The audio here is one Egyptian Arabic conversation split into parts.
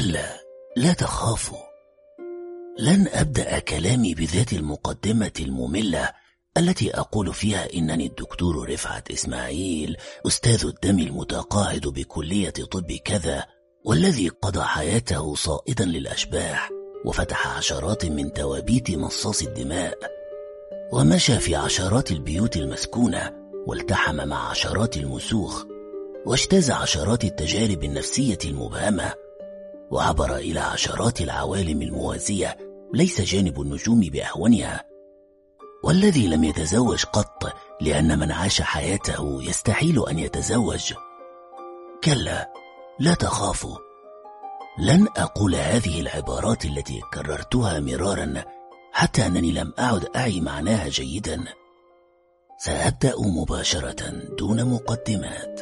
كلا لا تخافوا لن أبدأ كلامي بذات المقدمة المملة التي أقول فيها إنني الدكتور رفعت إسماعيل أستاذ الدم المتقاعد بكلية طب كذا والذي قضى حياته صائدا للأشباح وفتح عشرات من توابيت مصاص الدماء ومشى في عشرات البيوت المسكونة والتحم مع عشرات المسوخ واجتاز عشرات التجارب النفسية المبهمة وعبر إلى عشرات العوالم الموازية ليس جانب النجوم بأهونها والذي لم يتزوج قط لأن من عاش حياته يستحيل أن يتزوج كلا لا تخافوا لن أقول هذه العبارات التي كررتها مرارا حتى أنني لم أعد أعي معناها جيدا سأبدأ مباشرة دون مقدمات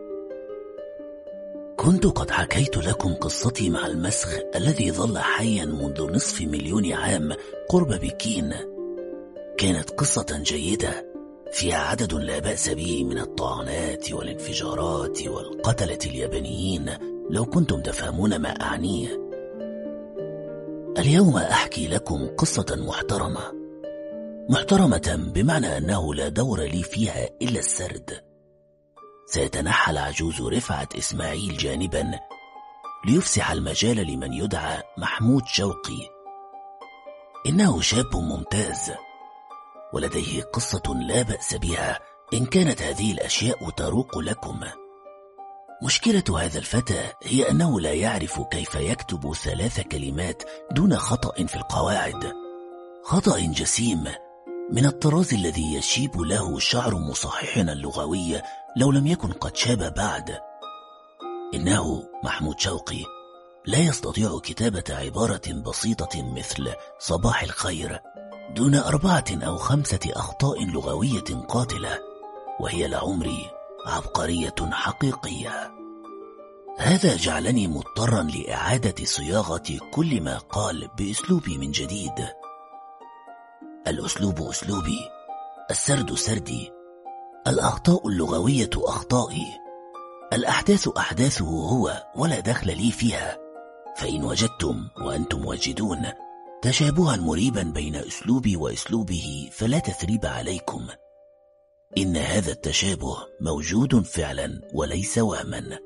كنت قد حكيت لكم قصتي مع المسخ الذي ظل حيا منذ نصف مليون عام قرب بكين كانت قصة جيدة فيها عدد لا بأس به من الطعنات والانفجارات والقتلة اليابانيين لو كنتم تفهمون ما أعنيه اليوم أحكي لكم قصة محترمة محترمة بمعنى أنه لا دور لي فيها إلا السرد سيتنحى العجوز رفعت إسماعيل جانبا ليفسح المجال لمن يدعى محمود شوقي إنه شاب ممتاز ولديه قصة لا بأس بها إن كانت هذه الأشياء تروق لكم مشكلة هذا الفتى هي أنه لا يعرف كيف يكتب ثلاث كلمات دون خطأ في القواعد خطأ جسيم من الطراز الذي يشيب له شعر مصححنا اللغوي لو لم يكن قد شاب بعد إنه محمود شوقي لا يستطيع كتابة عبارة بسيطة مثل صباح الخير دون أربعة أو خمسة أخطاء لغوية قاتلة وهي لعمري عبقرية حقيقية هذا جعلني مضطرا لإعادة صياغة كل ما قال بأسلوبي من جديد الأسلوب أسلوبي السرد سردي الأخطاء اللغوية أخطائي الأحداث أحداثه هو ولا دخل لي فيها فإن وجدتم وأنتم واجدون تشابها مريبا بين أسلوبي وأسلوبه فلا تثريب عليكم إن هذا التشابه موجود فعلا وليس وهما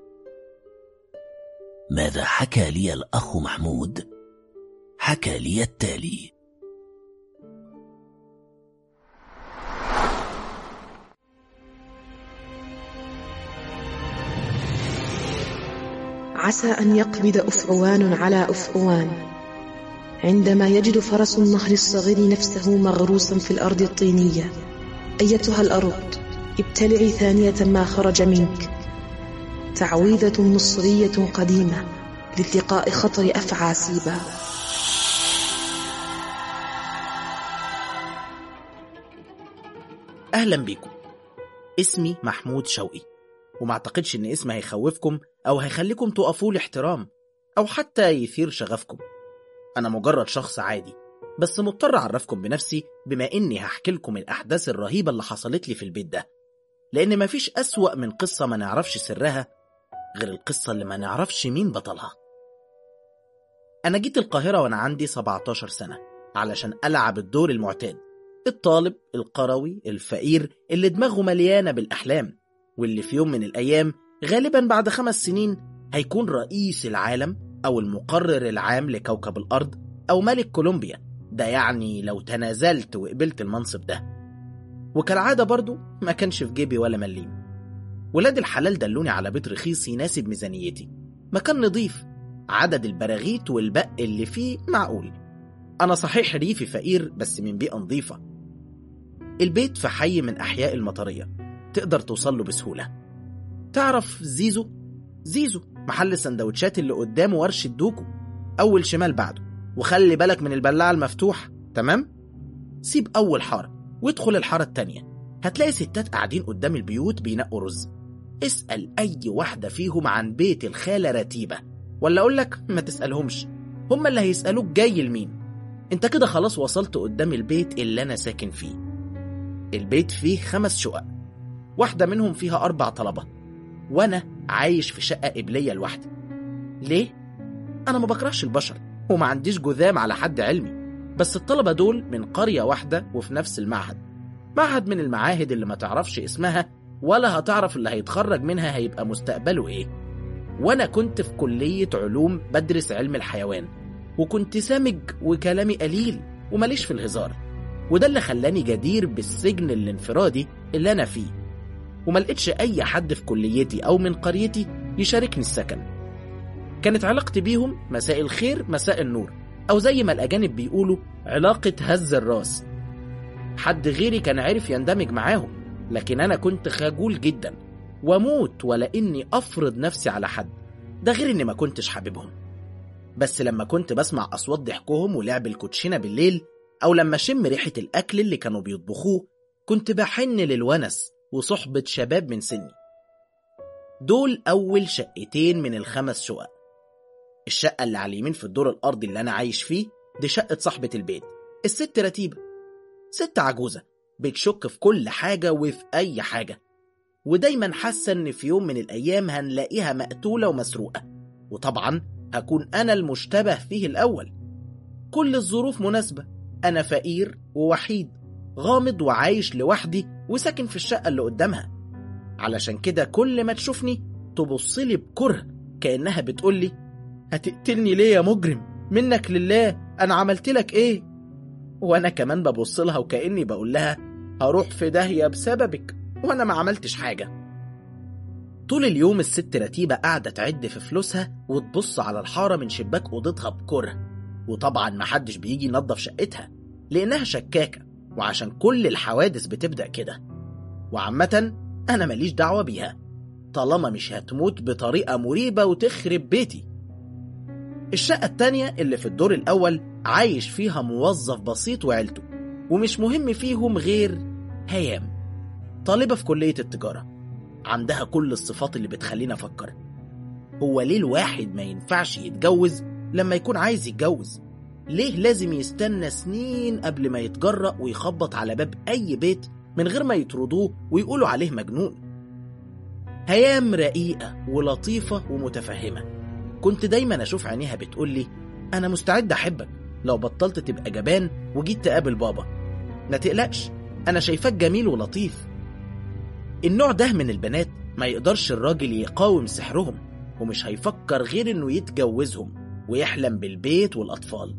ماذا حكى لي الأخ محمود؟ حكى لي التالي عسى أن يقبض أفعوان على أفعوان عندما يجد فرس النهر الصغير نفسه مغروسا في الأرض الطينية أيتها الأرض ابتلعي ثانية ما خرج منك تعويذة مصرية قديمة لالتقاء خطر أفعى سيبا أهلا بيكم اسمي محمود شوقي وما اعتقدش ان اسمي هيخوفكم او هيخليكم تقفوا لي احترام او حتى يثير شغفكم انا مجرد شخص عادي بس مضطر اعرفكم بنفسي بما اني هحكي لكم الاحداث الرهيبه اللي حصلت لي في البيت ده لان مفيش اسوأ من قصه ما نعرفش سرها غير القصه اللي ما نعرفش مين بطلها انا جيت القاهره وانا عندي 17 سنه علشان العب الدور المعتاد الطالب القروي الفقير اللي دماغه مليانه بالاحلام واللي في يوم من الأيام غالبا بعد خمس سنين هيكون رئيس العالم أو المقرر العام لكوكب الأرض أو ملك كولومبيا ده يعني لو تنازلت وقبلت المنصب ده وكالعادة برضو ما كانش في جيبي ولا مليم ولاد الحلال دلوني على بيت رخيص يناسب ميزانيتي مكان نظيف عدد البراغيث والبق اللي فيه معقول أنا صحيح ريفي فقير بس من بيئة نظيفة البيت في حي من أحياء المطرية تقدر توصل له بسهولة تعرف زيزو؟ زيزو محل السندوتشات اللي قدامه ورشة دوكو أول شمال بعده وخلي بالك من البلاعة المفتوحة تمام؟ سيب أول حارة وادخل الحارة التانية هتلاقي ستات قاعدين قدام البيوت بينقوا رز اسأل أي واحدة فيهم عن بيت الخالة رتيبة ولا أقول لك ما تسألهمش هما اللي هيسألوك جاي لمين انت كده خلاص وصلت قدام البيت اللي أنا ساكن فيه البيت فيه خمس شقق واحدة منهم فيها أربع طلبة وأنا عايش في شقة قبلية لوحدي ليه؟ أنا ما بكرهش البشر وما عنديش جذام على حد علمي بس الطلبة دول من قرية واحدة وفي نفس المعهد معهد من المعاهد اللي ما تعرفش اسمها ولا هتعرف اللي هيتخرج منها هيبقى مستقبله ايه وانا كنت في كلية علوم بدرس علم الحيوان وكنت سامج وكلامي قليل وماليش في الهزار وده اللي خلاني جدير بالسجن الانفرادي اللي انا فيه وما لقيتش اي حد في كليتي او من قريتي يشاركني السكن كانت علاقتي بيهم مساء الخير مساء النور او زي ما الاجانب بيقولوا علاقة هز الراس حد غيري كان عارف يندمج معاهم لكن انا كنت خجول جدا واموت ولا اني افرض نفسي على حد ده غير اني ما كنتش حاببهم بس لما كنت بسمع اصوات ضحكهم ولعب الكوتشينه بالليل او لما اشم ريحه الاكل اللي كانوا بيطبخوه كنت بحن للونس وصحبه شباب من سني دول اول شقتين من الخمس شقق الشقه اللي على اليمين في الدور الارضي اللي انا عايش فيه دي شقه صاحبه البيت الست رتيبه ست عجوزه بتشك في كل حاجه وفي اي حاجه ودايما حاسه ان في يوم من الايام هنلاقيها مقتوله ومسروقه وطبعا هكون انا المشتبه فيه الاول كل الظروف مناسبه انا فقير ووحيد غامض وعايش لوحدي وساكن في الشقه اللي قدامها علشان كده كل ما تشوفني تبصلي بكره كانها بتقولي هتقتلني ليه يا مجرم منك لله انا عملت لك ايه وانا كمان ببص لها وكاني بقول لها هروح في داهيه بسببك وانا ما عملتش حاجه طول اليوم الست رتيبه قاعده تعد في فلوسها وتبص على الحاره من شباك اوضتها بكره وطبعا محدش بيجي ينظف شقتها لانها شكاكه وعشان كل الحوادث بتبدا كده وعامه انا ماليش دعوه بيها طالما مش هتموت بطريقه مريبه وتخرب بيتي الشقه التانيه اللي في الدور الاول عايش فيها موظف بسيط وعيلته ومش مهم فيهم غير هيام طالبة في كلية التجارة عندها كل الصفات اللي بتخلينا أفكر هو ليه الواحد ما ينفعش يتجوز لما يكون عايز يتجوز ليه لازم يستنى سنين قبل ما يتجرأ ويخبط على باب أي بيت من غير ما يطردوه ويقولوا عليه مجنون هيام رقيقة ولطيفة ومتفهمة كنت دايما أشوف عينيها بتقولي أنا مستعد أحبك لو بطلت تبقى جبان وجيت تقابل بابا ما تقلقش أنا شايفاك جميل ولطيف النوع ده من البنات ما يقدرش الراجل يقاوم سحرهم ومش هيفكر غير انه يتجوزهم ويحلم بالبيت والأطفال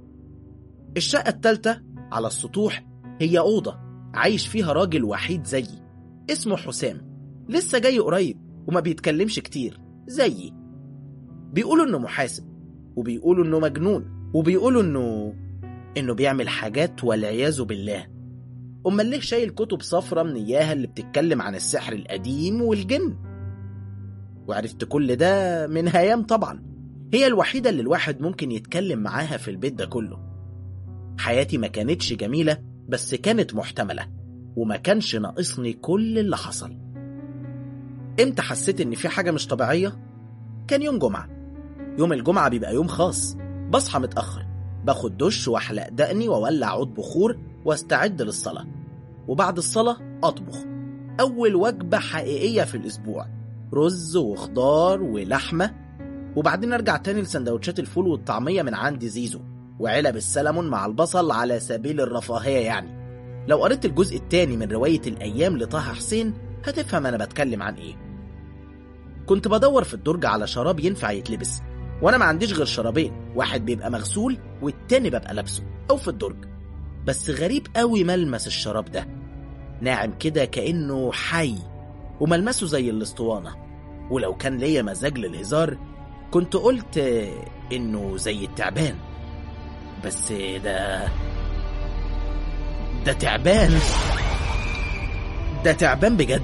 الشقة التالتة على السطوح هي أوضة عايش فيها راجل وحيد زيي اسمه حسام لسه جاي قريب وما بيتكلمش كتير زيي بيقولوا انه محاسب وبيقولوا انه مجنون وبيقولوا انه انه بيعمل حاجات والعياذ بالله امال ليه شايل كتب صفرة من اياها اللي بتتكلم عن السحر القديم والجن وعرفت كل ده من هيام طبعا هي الوحيدة اللي الواحد ممكن يتكلم معاها في البيت ده كله حياتي ما كانتش جميلة بس كانت محتملة وما كانش ناقصني كل اللي حصل امتى حسيت ان في حاجة مش طبيعية؟ كان يوم جمعة يوم الجمعة بيبقى يوم خاص بصحى متأخر باخد دش واحلق دقني واولع عود بخور واستعد للصلاة وبعد الصلاة أطبخ أول وجبة حقيقية في الأسبوع رز وخضار ولحمة وبعدين أرجع تاني لسندوتشات الفول والطعمية من عند زيزو وعلب السلمون مع البصل على سبيل الرفاهية يعني لو قريت الجزء التاني من رواية الأيام لطه حسين هتفهم أنا بتكلم عن إيه كنت بدور في الدرج على شراب ينفع يتلبس وأنا ما عنديش غير شرابين واحد بيبقى مغسول والتاني ببقى لابسه أو في الدرج بس غريب قوي ملمس الشراب ده ناعم كده كأنه حي وملمسه زي الاسطوانة ولو كان ليا مزاج للهزار كنت قلت إنه زي التعبان بس ده ده تعبان ده تعبان بجد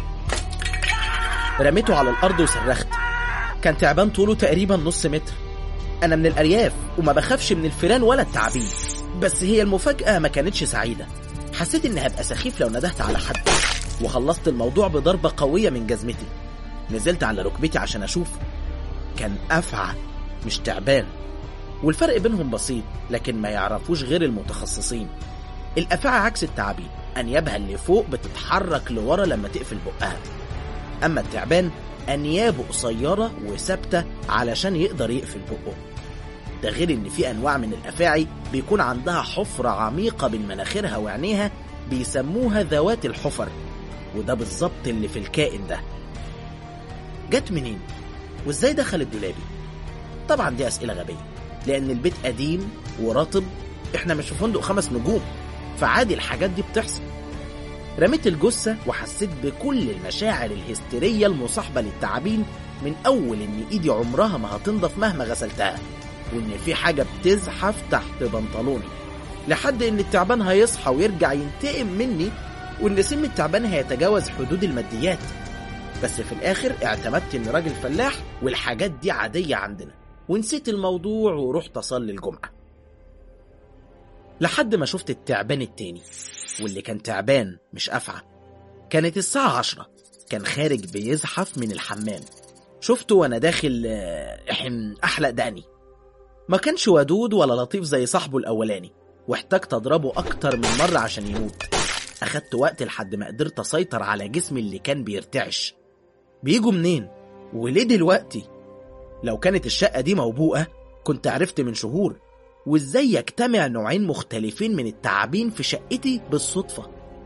رميته على الأرض وصرخت كان تعبان طوله تقريبا نص متر أنا من الأرياف وما بخافش من الفيران ولا التعابين بس هي المفاجأة ما كانتش سعيدة حسيت إني هبقى سخيف لو ندهت على حد وخلصت الموضوع بضربة قوية من جزمتي نزلت على ركبتي عشان أشوف كان أفعى مش تعبان والفرق بينهم بسيط لكن ما يعرفوش غير المتخصصين الأفعى عكس التعابين أنيابها اللي فوق بتتحرك لورا لما تقفل بقها أما التعبان أنيابه قصيرة وثابتة علشان يقدر يقفل بقه ده غير إن في أنواع من الأفاعي بيكون عندها حفرة عميقة بين مناخيرها وعينيها بيسموها ذوات الحفر وده بالظبط اللي في الكائن ده جت منين؟ وازاي دخلت دولابي؟ طبعا دي أسئلة غبية لأن البيت قديم ورطب احنا مش في فندق خمس نجوم فعادي الحاجات دي بتحصل رميت الجثة وحسيت بكل المشاعر الهستيرية المصاحبة للتعابين من أول إن إيدي عمرها ما هتنضف مهما غسلتها وإن في حاجة بتزحف تحت بنطلوني لحد إن التعبان هيصحى ويرجع ينتقم مني وإن سم التعبان هيتجاوز حدود الماديات بس في الآخر اعتمدت إن راجل فلاح والحاجات دي عادية عندنا ونسيت الموضوع ورحت أصلي الجمعة لحد ما شفت التعبان التاني واللي كان تعبان مش أفعى كانت الساعة عشرة كان خارج بيزحف من الحمام شفته وأنا داخل احم أحلق دقني ما كانش ودود ولا لطيف زي صاحبه الأولاني واحتجت أضربه أكتر من مرة عشان يموت أخدت وقت لحد ما قدرت أسيطر على جسمي اللي كان بيرتعش بيجوا منين؟ وليه دلوقتي؟ لو كانت الشقة دي موبوءة كنت عرفت من شهور وازاي يجتمع نوعين مختلفين من التعابين في شقتي بالصدفة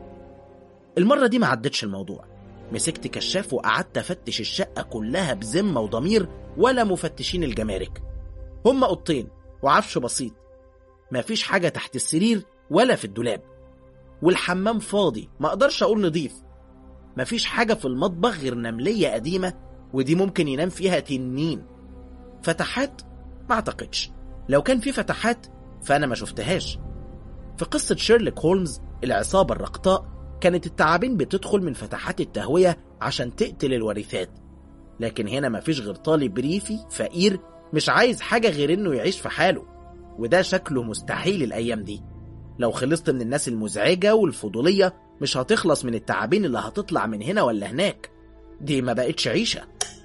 المرة دي ما عدتش الموضوع مسكت كشاف وقعدت افتش الشقة كلها بذمة وضمير ولا مفتشين الجمارك هما اوضتين وعفش بسيط مفيش حاجة تحت السرير ولا في الدولاب والحمام فاضي ما اقدرش اقول نضيف مفيش حاجة في المطبخ غير نملية قديمة ودي ممكن ينام فيها تنين فتحات ما اعتقدش لو كان في فتحات فأنا ما شفتهاش في قصة شيرلوك هولمز العصابة الرقطاء كانت التعابين بتدخل من فتحات التهوية عشان تقتل الوريثات لكن هنا مفيش غير طالب ريفي فقير مش عايز حاجة غير إنه يعيش في حاله وده شكله مستحيل الأيام دي لو خلصت من الناس المزعجة والفضولية مش هتخلص من التعابين اللي هتطلع من هنا ولا هناك دي ما بقتش عيشة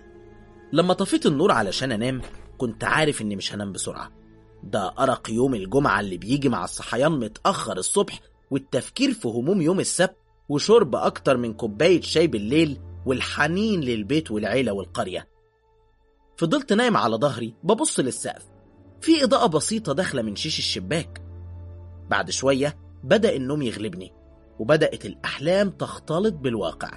لما طفيت النور علشان أنام كنت عارف إني مش هنام بسرعة ده أرق يوم الجمعة اللي بيجي مع الصحيان متأخر الصبح والتفكير في هموم يوم السبت وشرب أكتر من كوباية شاي بالليل والحنين للبيت والعيلة والقرية فضلت نايم على ظهري ببص للسقف في إضاءة بسيطة داخلة من شيش الشباك بعد شوية بدأ النوم يغلبني وبدأت الأحلام تختلط بالواقع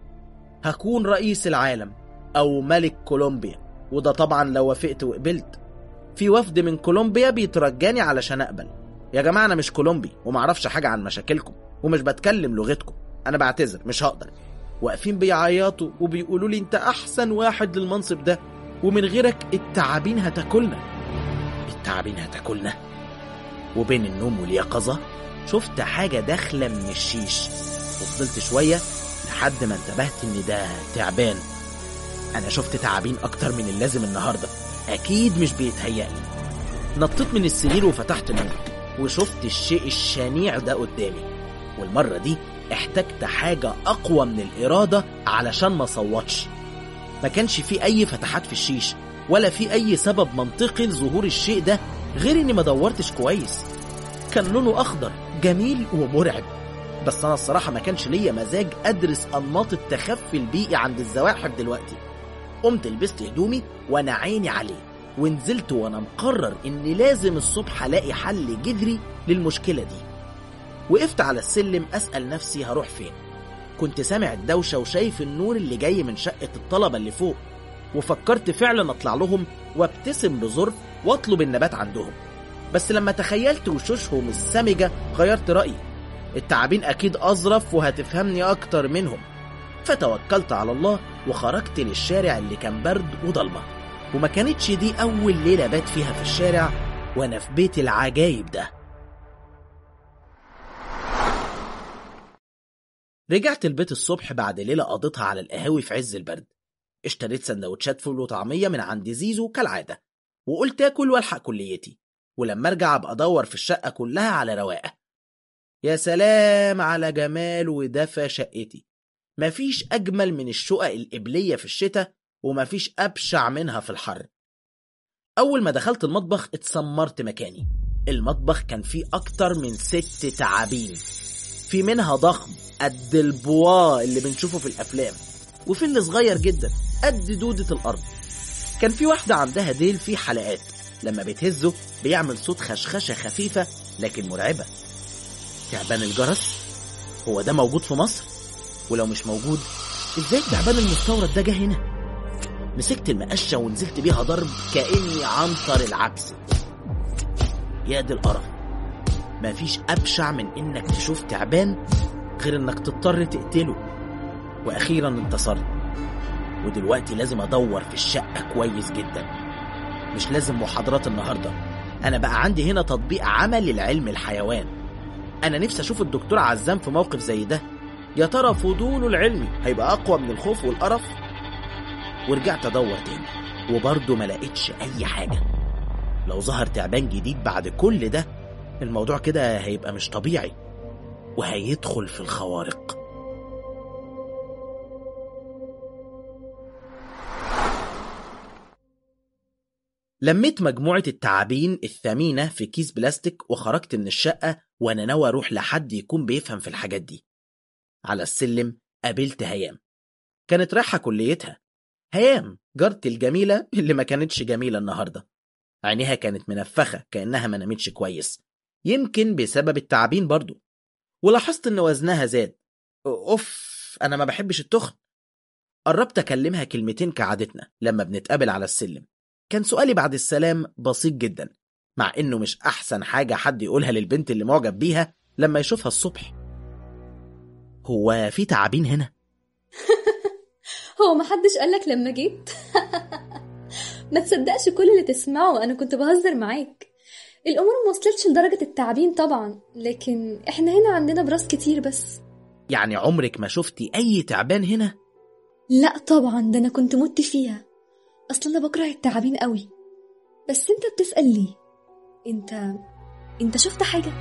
هكون رئيس العالم أو ملك كولومبيا وده طبعا لو وافقت وقبلت في وفد من كولومبيا بيترجاني علشان اقبل يا جماعه انا مش كولومبي ومعرفش حاجه عن مشاكلكم ومش بتكلم لغتكم انا بعتذر مش هقدر واقفين بيعيطوا وبيقولوا لي انت احسن واحد للمنصب ده ومن غيرك التعابين هتاكلنا التعابين هتاكلنا وبين النوم واليقظه شفت حاجه داخله من الشيش وفضلت شويه لحد ما انتبهت ان ده تعبان انا شفت تعابين اكتر من اللازم النهارده اكيد مش بيتهيألي نطيت من السرير وفتحت النور وشفت الشيء الشنيع ده قدامي والمرة دي احتجت حاجة أقوى من الإرادة علشان ما صوتش ما كانش في أي فتحات في الشيش ولا في أي سبب منطقي لظهور الشيء ده غير إني ما دورتش كويس كان لونه أخضر جميل ومرعب بس أنا الصراحة ما كانش ليا مزاج أدرس أنماط التخفي البيئي عند الزواحف دلوقتي قمت لبست هدومي وانا عيني عليه ونزلت وانا مقرر اني لازم الصبح الاقي حل جذري للمشكله دي وقفت على السلم اسال نفسي هروح فين كنت سامع الدوشه وشايف النور اللي جاي من شقه الطلبه اللي فوق وفكرت فعلا اطلع لهم وابتسم بظرف واطلب النبات عندهم بس لما تخيلت وشوشهم السمجه غيرت رايي التعابين اكيد اظرف وهتفهمني اكتر منهم فتوكلت على الله وخرجت للشارع اللي كان برد وضلمة وما كانتش دي أول ليلة بات فيها في الشارع وأنا في بيت العجايب ده رجعت البيت الصبح بعد ليلة قضيتها على القهاوي في عز البرد اشتريت سندوتشات فول وطعمية من عند زيزو كالعادة وقلت آكل والحق كليتي ولما ارجع ابقى ادور في الشقة كلها على رواقة يا سلام على جمال ودفى شقتي مفيش أجمل من الشقق القبلية في الشتاء ومفيش أبشع منها في الحر أول ما دخلت المطبخ اتسمرت مكاني المطبخ كان فيه أكتر من ست تعابين في منها ضخم قد البوا اللي بنشوفه في الأفلام وفي اللي صغير جدا قد دودة الأرض كان في واحدة عندها ديل فيه حلقات لما بتهزه بيعمل صوت خشخشة خفيفة لكن مرعبة تعبان الجرس هو ده موجود في مصر ولو مش موجود ازاي التعبان المستورد ده جه هنا مسكت المقشة ونزلت بيها ضرب كأني عنتر العبس يا دي القرف مفيش أبشع من إنك تشوف تعبان غير إنك تضطر تقتله وأخيرا انتصرت ودلوقتي لازم أدور في الشقة كويس جدا مش لازم محاضرات النهاردة أنا بقى عندي هنا تطبيق عملي لعلم الحيوان أنا نفسي أشوف الدكتور عزام في موقف زي ده يا ترى فضوله العلمي هيبقى أقوى من الخوف والقرف ورجعت أدور تاني وبرضه ما لقيتش أي حاجة لو ظهر تعبان جديد بعد كل ده الموضوع كده هيبقى مش طبيعي وهيدخل في الخوارق لميت مجموعة التعابين الثمينة في كيس بلاستيك وخرجت من الشقة وأنا ناوي أروح لحد يكون بيفهم في الحاجات دي على السلم قابلت هيام كانت رايحة كليتها هيام جارتي الجميلة اللي ما كانتش جميلة النهاردة عينيها كانت منفخة كأنها ما نامتش كويس يمكن بسبب التعابين برضو ولاحظت إن وزنها زاد أوف أنا ما بحبش التخن قربت أكلمها كلمتين كعادتنا لما بنتقابل على السلم كان سؤالي بعد السلام بسيط جدا مع إنه مش أحسن حاجة حد يقولها للبنت اللي معجب بيها لما يشوفها الصبح هو في تعابين هنا؟ هو محدش قالك لما جيت ما تصدقش كل اللي تسمعه انا كنت بهزر معاك الامور ما وصلتش لدرجه التعبين طبعا لكن احنا هنا عندنا براس كتير بس يعني عمرك ما شفتي أي تعبان هنا؟ لا طبعا ده انا كنت مت فيها اصلا انا بكره التعابين قوي بس انت بتسال ليه انت انت شفت حاجه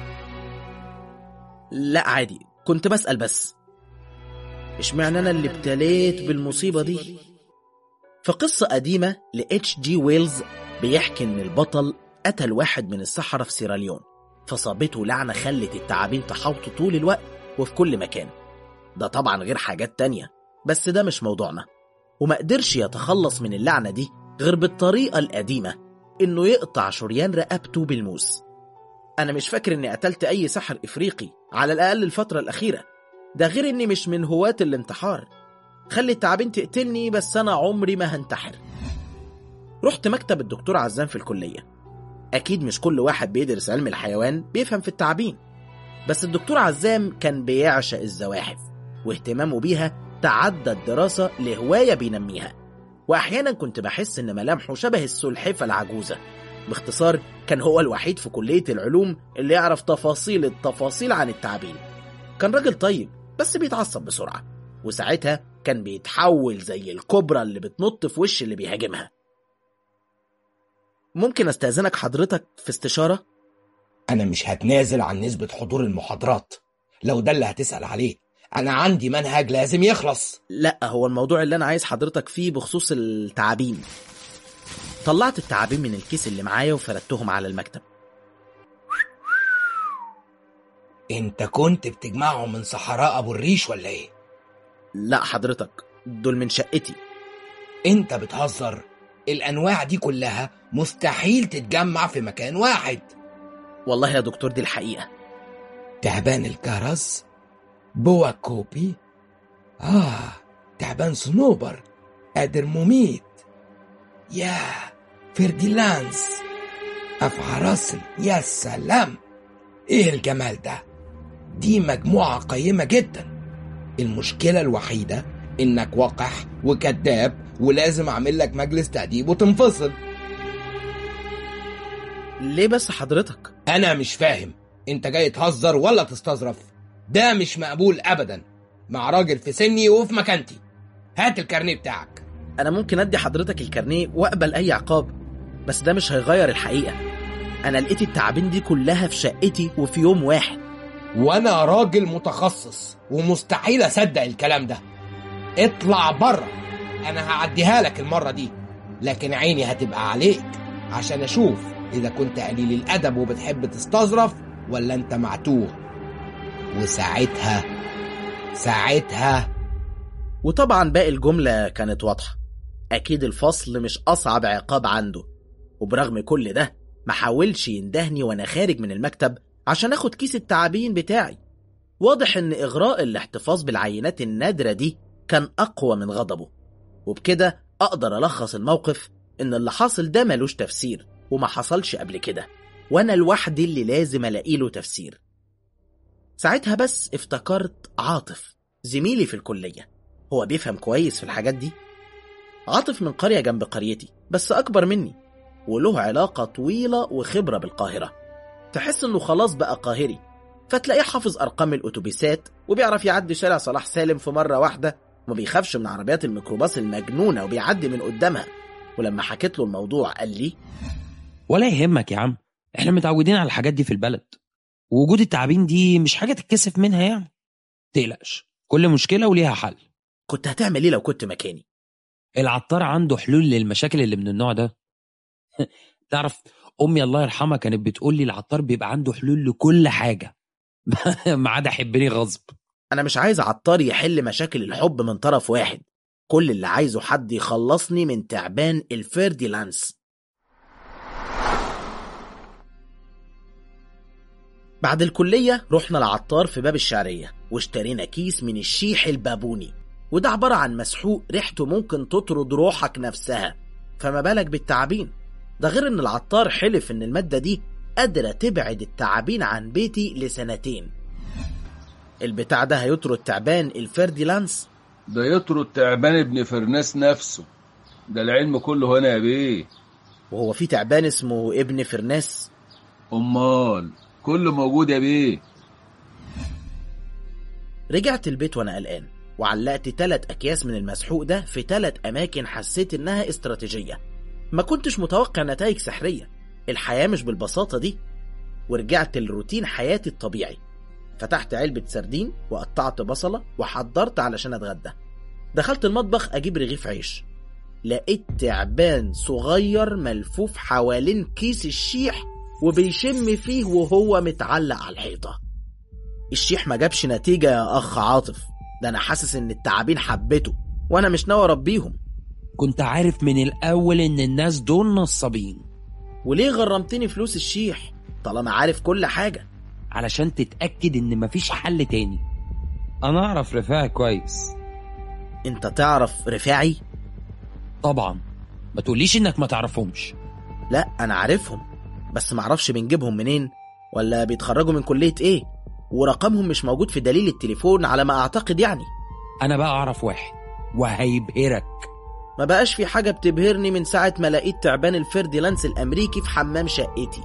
لا عادي كنت بسأل بس اشمعنى أنا اللي ابتليت بالمصيبة دي؟ في قصة قديمة ل اتش جي ويلز بيحكي إن البطل قتل واحد من السحرة في سيراليون فصابته لعنة خلت التعابين تحوطه طول الوقت وفي كل مكان ده طبعا غير حاجات تانية بس ده مش موضوعنا وما قدرش يتخلص من اللعنة دي غير بالطريقة القديمة إنه يقطع شريان رقبته بالموس أنا مش فاكر إني قتلت أي سحر إفريقي على الأقل الفترة الأخيرة ده غير إني مش من هواة الانتحار خلي التعابين تقتلني بس أنا عمري ما هنتحر رحت مكتب الدكتور عزام في الكلية أكيد مش كل واحد بيدرس علم الحيوان بيفهم في التعابين بس الدكتور عزام كان بيعشق الزواحف واهتمامه بيها تعدى الدراسة لهواية بينميها وأحيانا كنت بحس إن ملامحه شبه السلحفة العجوزة باختصار كان هو الوحيد في كلية العلوم اللي يعرف تفاصيل التفاصيل عن التعابين كان راجل طيب بس بيتعصب بسرعة وساعتها كان بيتحول زي الكوبرا اللي بتنط في وش اللي بيهاجمها ممكن استأذنك حضرتك في استشارة؟ أنا مش هتنازل عن نسبة حضور المحاضرات لو ده اللي هتسأل عليه أنا عندي منهج لازم يخلص لا هو الموضوع اللي أنا عايز حضرتك فيه بخصوص التعابين طلعت التعابين من الكيس اللي معايا وفردتهم على المكتب أنت كنت بتجمعهم من صحراء أبو الريش ولا إيه؟ لا حضرتك دول من شقتي أنت بتهزر الأنواع دي كلها مستحيل تتجمع في مكان واحد والله يا دكتور دي الحقيقة تعبان الكرز بوا كوبي آه تعبان صنوبر قادر مميت يا فرديلانس أفعراسل يا سلام إيه الجمال ده دي مجموعة قيمة جدا المشكلة الوحيدة إنك وقح وكذاب ولازم أعمل لك مجلس تأديب وتنفصل ليه بس حضرتك؟ أنا مش فاهم أنت جاي تهزر ولا تستظرف ده مش مقبول أبدا مع راجل في سني وفي مكانتي هات الكارنيه بتاعك أنا ممكن أدي حضرتك الكارنيه وأقبل أي عقاب بس ده مش هيغير الحقيقة أنا لقيت التعابين دي كلها في شقتي وفي يوم واحد وأنا راجل متخصص ومستحيل أصدق الكلام ده اطلع بره أنا هعديها لك المرة دي لكن عيني هتبقى عليك عشان أشوف إذا كنت قليل الأدب وبتحب تستظرف ولا أنت معتوه وساعتها ساعتها وطبعا باقي الجملة كانت واضحة أكيد الفصل مش أصعب عقاب عنده وبرغم كل ده محاولش يندهني وأنا خارج من المكتب عشان أخد كيس التعابين بتاعي واضح إن إغراء الاحتفاظ بالعينات النادرة دي كان أقوى من غضبه وبكده أقدر ألخص الموقف إن اللي حاصل ده ملوش تفسير وما حصلش قبل كده وأنا لوحدي اللي لازم ألاقي له تفسير ساعتها بس افتكرت عاطف زميلي في الكلية هو بيفهم كويس في الحاجات دي عاطف من قرية جنب قريتي بس أكبر مني وله علاقة طويلة وخبرة بالقاهرة تحس إنه خلاص بقى قاهري فتلاقيه حافظ أرقام الأتوبيسات وبيعرف يعدي شارع صلاح سالم في مرة واحدة وما بيخافش من عربيات الميكروباص المجنونة وبيعدي من قدامها ولما حكيت له الموضوع قال لي ولا يهمك يا عم احنا متعودين على الحاجات دي في البلد ووجود التعابين دي مش حاجة تتكسف منها يعني تقلقش كل مشكلة وليها حل كنت هتعمل إيه لو كنت مكاني العطار عنده حلول للمشاكل اللي من النوع ده تعرف امي الله يرحمها كانت بتقول لي العطار بيبقى عنده حلول لكل حاجه ما عدا حبني غصب أنا مش عايز عطار يحل مشاكل الحب من طرف واحد كل اللي عايزه حد يخلصني من تعبان الفيرديلانس بعد الكلية رحنا لعطار في باب الشعرية واشترينا كيس من الشيح البابوني وده عبارة عن مسحوق ريحته ممكن تطرد روحك نفسها فما بالك بالتعابين ده غير ان العطار حلف ان المادة دي قادرة تبعد التعابين عن بيتي لسنتين البتاع ده هيطرد تعبان الفيرديلانس ده يطرد تعبان ابن فرناس نفسه ده العلم كله هنا يا بيه وهو في تعبان اسمه ابن فرناس امال كله موجود يا بيه رجعت البيت وانا قلقان وعلقت تلات اكياس من المسحوق ده في تلات اماكن حسيت انها استراتيجية ما كنتش متوقع نتائج سحرية الحياة مش بالبساطة دي ورجعت لروتين حياتي الطبيعي فتحت علبة سردين وقطعت بصلة وحضرت علشان اتغدى دخلت المطبخ اجيب رغيف عيش لقيت تعبان صغير ملفوف حوالين كيس الشيح وبيشم فيه وهو متعلق على الحيطة الشيح ما جابش نتيجة يا أخ عاطف ده أنا حاسس إن التعابين حبته وأنا مش ناوي أربيهم كنت عارف من الاول ان الناس دول نصابين وليه غرمتني فلوس الشيح طالما عارف كل حاجة علشان تتاكد ان مفيش حل تاني انا اعرف رفاعي كويس أنت تعرف رفاعي؟ طبعا ما تقوليش انك ما تعرفهمش لا أنا عارفهم بس معرفش بنجيبهم منين ولا بيتخرجوا من كلية إيه ورقمهم مش موجود في دليل التليفون على ما أعتقد يعني انا بقى اعرف واحد وهيبهرك ما بقاش في حاجة بتبهرني من ساعة ما لقيت تعبان الفيرديلانس الأمريكي في حمام شقتي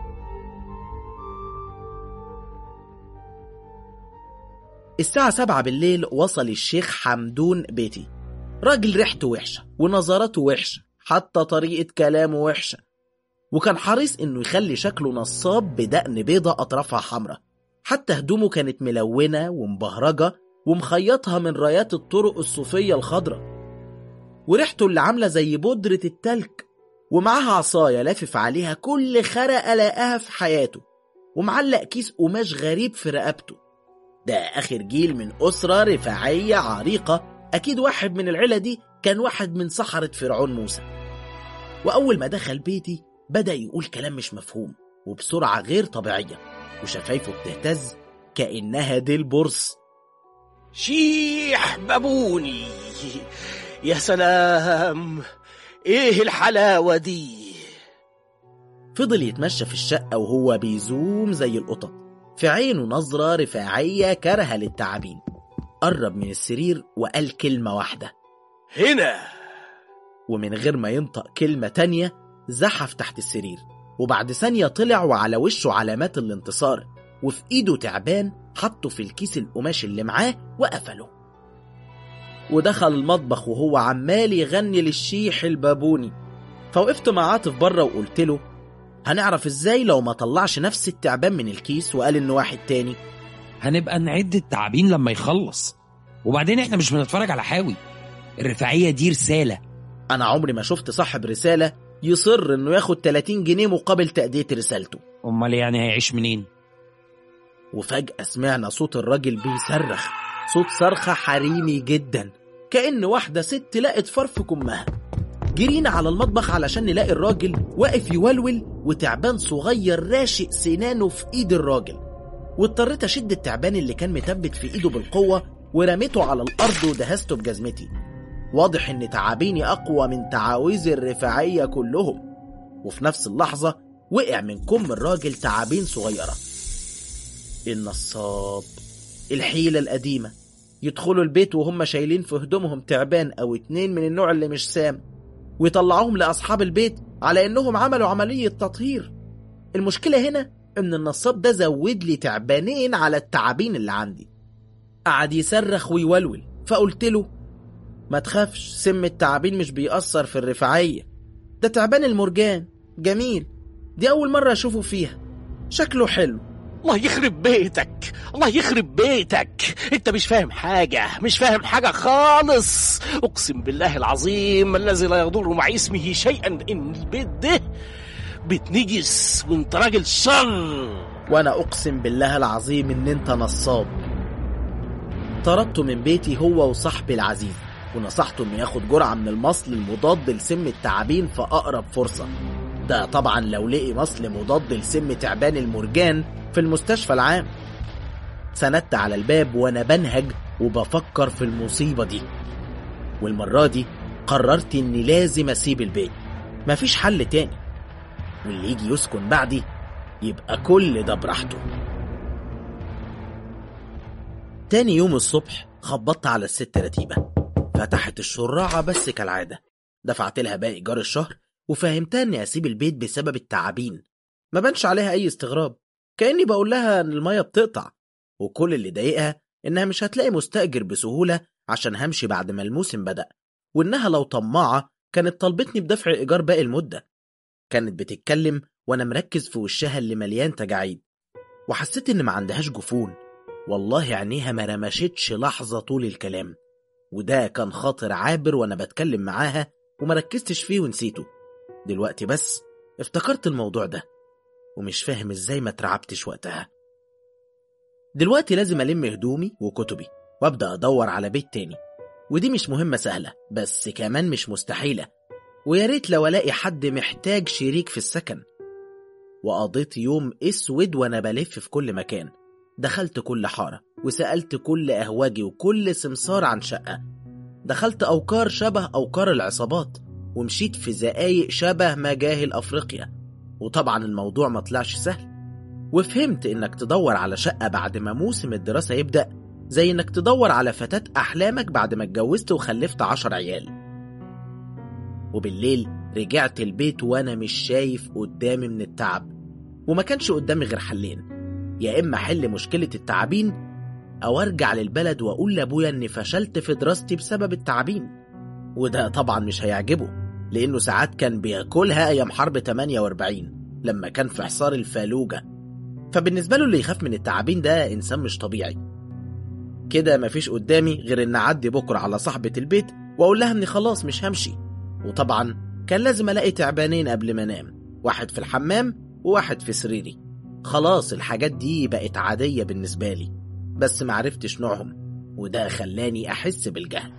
الساعة سبعة بالليل وصل الشيخ حمدون بيتي راجل ريحته وحشة ونظراته وحشة حتى طريقة كلامه وحشة وكان حريص انه يخلي شكله نصاب بدقن بيضة اطرافها حمراء حتى هدومه كانت ملونة ومبهرجة ومخيطها من رايات الطرق الصوفية الخضراء وريحته اللي عاملة زي بودرة التلك ومعاها عصاية لافف عليها كل خرقة لقاها في حياته ومعلق كيس قماش غريب في رقبته ده آخر جيل من أسرة رفاعية عريقة أكيد واحد من العيلة دي كان واحد من سحرة فرعون موسى وأول ما دخل بيتي بدأ يقول كلام مش مفهوم وبسرعة غير طبيعية وشفايفه بتهتز كأنها ديل برص شيح بابوني يا سلام ايه الحلاوة دي فضل يتمشى في الشقة وهو بيزوم زي القطط في عينه نظرة رفاعية كارهة للتعابين قرب من السرير وقال كلمة واحدة هنا ومن غير ما ينطق كلمة تانية زحف تحت السرير وبعد ثانية طلع وعلى وشه علامات الانتصار وفي ايده تعبان حطه في الكيس القماش اللي معاه وقفله ودخل المطبخ وهو عمال يغني للشيح البابوني فوقفت مع عاطف بره وقلت له هنعرف ازاي لو ما طلعش نفس التعبان من الكيس وقال انه واحد تاني هنبقى نعد التعابين لما يخلص وبعدين احنا مش بنتفرج على حاوي الرفاعية دي رسالة انا عمري ما شفت صاحب رسالة يصر انه ياخد 30 جنيه مقابل تأدية رسالته امال يعني هيعيش منين وفجأة سمعنا صوت الراجل بيصرخ صوت صرخة حريمي جدا كأن واحدة ست لقت فرف كمها جرينا على المطبخ علشان نلاقي الراجل واقف يولول وتعبان صغير راشق سنانه في ايد الراجل واضطريت اشد التعبان اللي كان متبت في ايده بالقوه ورميته على الارض ودهسته بجزمتي واضح ان تعابيني اقوى من تعاويذ الرفاعيه كلهم وفي نفس اللحظه وقع من كم الراجل تعابين صغيره النصاب الحيله القديمه يدخلوا البيت وهم شايلين في هدومهم تعبان او اتنين من النوع اللي مش سام ويطلعوهم لاصحاب البيت على انهم عملوا عمليه تطهير المشكله هنا ان النصاب ده زود لي تعبانين على التعابين اللي عندي قعد يصرخ ويولول فقلت له ما تخافش سم التعابين مش بيأثر في الرفاعية ده تعبان المرجان جميل دي أول مرة أشوفه فيها شكله حلو الله يخرب بيتك الله يخرب بيتك انت مش فاهم حاجة مش فاهم حاجة خالص اقسم بالله العظيم الذي لا يضر مع اسمه شيئا ان البيت ده بيت نجس وانت راجل شر وأنا أقسم بالله العظيم إن أنت نصاب طردته من بيتي هو وصاحبي العزيز ونصحته إنه ياخد جرعة من المصل المضاد لسم التعابين في أقرب فرصة ده طبعا لو لقي مصل مضاد لسم تعبان المرجان في المستشفى العام سندت على الباب وأنا بنهج وبفكر في المصيبة دي والمرة دي قررت إني لازم أسيب البيت مفيش حل تاني واللي يجي يسكن بعدي يبقى كل ده براحته تاني يوم الصبح خبطت على الست رتيبة فتحت الشراعة بس كالعادة دفعت لها باقي إيجار الشهر وفهمتها إني أسيب البيت بسبب التعابين ما بانش عليها أي استغراب كأني بقول لها إن المية بتقطع وكل اللي ضايقها إنها مش هتلاقي مستأجر بسهولة عشان همشي بعد ما الموسم بدأ وإنها لو طماعة كانت طلبتني بدفع إيجار باقي المدة كانت بتتكلم وأنا مركز في وشها اللي مليان تجاعيد وحسيت إن ما عندهاش جفون والله عينيها ما رمشتش لحظة طول الكلام وده كان خاطر عابر وأنا بتكلم معاها وما ركزتش فيه ونسيته دلوقتي بس افتكرت الموضوع ده ومش فاهم ازاي ما اترعبتش وقتها دلوقتي لازم ألم هدومي وكتبي وأبدأ أدور على بيت تاني ودي مش مهمة سهلة بس كمان مش مستحيلة ويا ريت لو ألاقي حد محتاج شريك في السكن وقضيت يوم اسود وانا بلف في كل مكان دخلت كل حارة وسألت كل أهواجي وكل سمسار عن شقة دخلت أوكار شبه أوكار العصابات ومشيت في زقايق شبه مجاهل أفريقيا وطبعا الموضوع ما طلعش سهل وفهمت إنك تدور على شقة بعد ما موسم الدراسة يبدأ زي إنك تدور على فتاة أحلامك بعد ما اتجوزت وخلفت عشر عيال وبالليل رجعت البيت وأنا مش شايف قدامي من التعب وما كانش قدامي غير حلين يا إما أحل مشكلة التعابين أو أرجع للبلد وأقول لأبويا إني فشلت في دراستي بسبب التعابين وده طبعا مش هيعجبه لأنه ساعات كان بياكلها أيام حرب 48 لما كان في حصار الفالوجة فبالنسبة له اللي يخاف من التعابين ده إنسان مش طبيعي كده مفيش قدامي غير إن أعدي بكرة على صاحبة البيت وأقول لها إني خلاص مش همشي وطبعا كان لازم ألاقي تعبانين قبل ما أنام واحد في الحمام وواحد في سريري خلاص الحاجات دي بقت عادية بالنسبة لي بس معرفتش نوعهم وده خلاني أحس بالجهل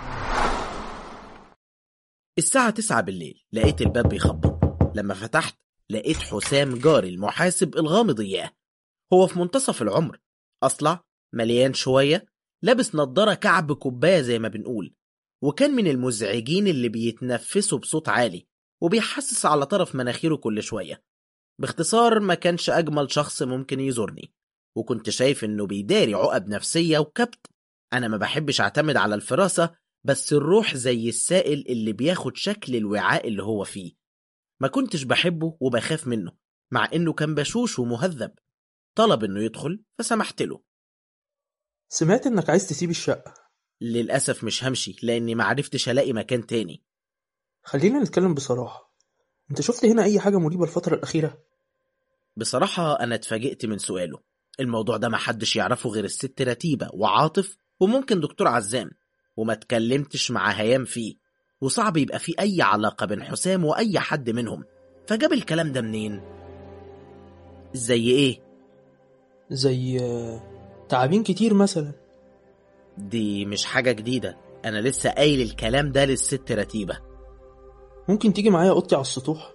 الساعة تسعة بالليل لقيت الباب بيخبط لما فتحت لقيت حسام جاري المحاسب الغامض إياه هو في منتصف العمر أصلع مليان شوية لابس نضارة كعب كوباية زي ما بنقول وكان من المزعجين اللي بيتنفسوا بصوت عالي وبيحسس على طرف مناخيره كل شوية باختصار ما كانش أجمل شخص ممكن يزورني وكنت شايف إنه بيداري عقد نفسية وكبت أنا ما بحبش أعتمد على الفراسة بس الروح زي السائل اللي بياخد شكل الوعاء اللي هو فيه ما كنتش بحبه وبخاف منه مع إنه كان بشوش ومهذب طلب إنه يدخل فسمحت له سمعت إنك عايز تسيب الشقة للأسف مش همشي لأني معرفتش ألاقي مكان تاني خلينا نتكلم بصراحة أنت شفت هنا أي حاجة مريبة الفترة الأخيرة؟ بصراحة أنا اتفاجئت من سؤاله الموضوع ده محدش يعرفه غير الست رتيبة وعاطف وممكن دكتور عزام وما اتكلمتش مع هيام فيه وصعب يبقى في أي علاقة بين حسام وأي حد منهم فجاب الكلام ده منين؟ زي إيه؟ زي آه، تعابين كتير مثلا دي مش حاجة جديدة أنا لسه قايل الكلام ده للست رتيبة ممكن تيجي معايا اوضتي على السطوح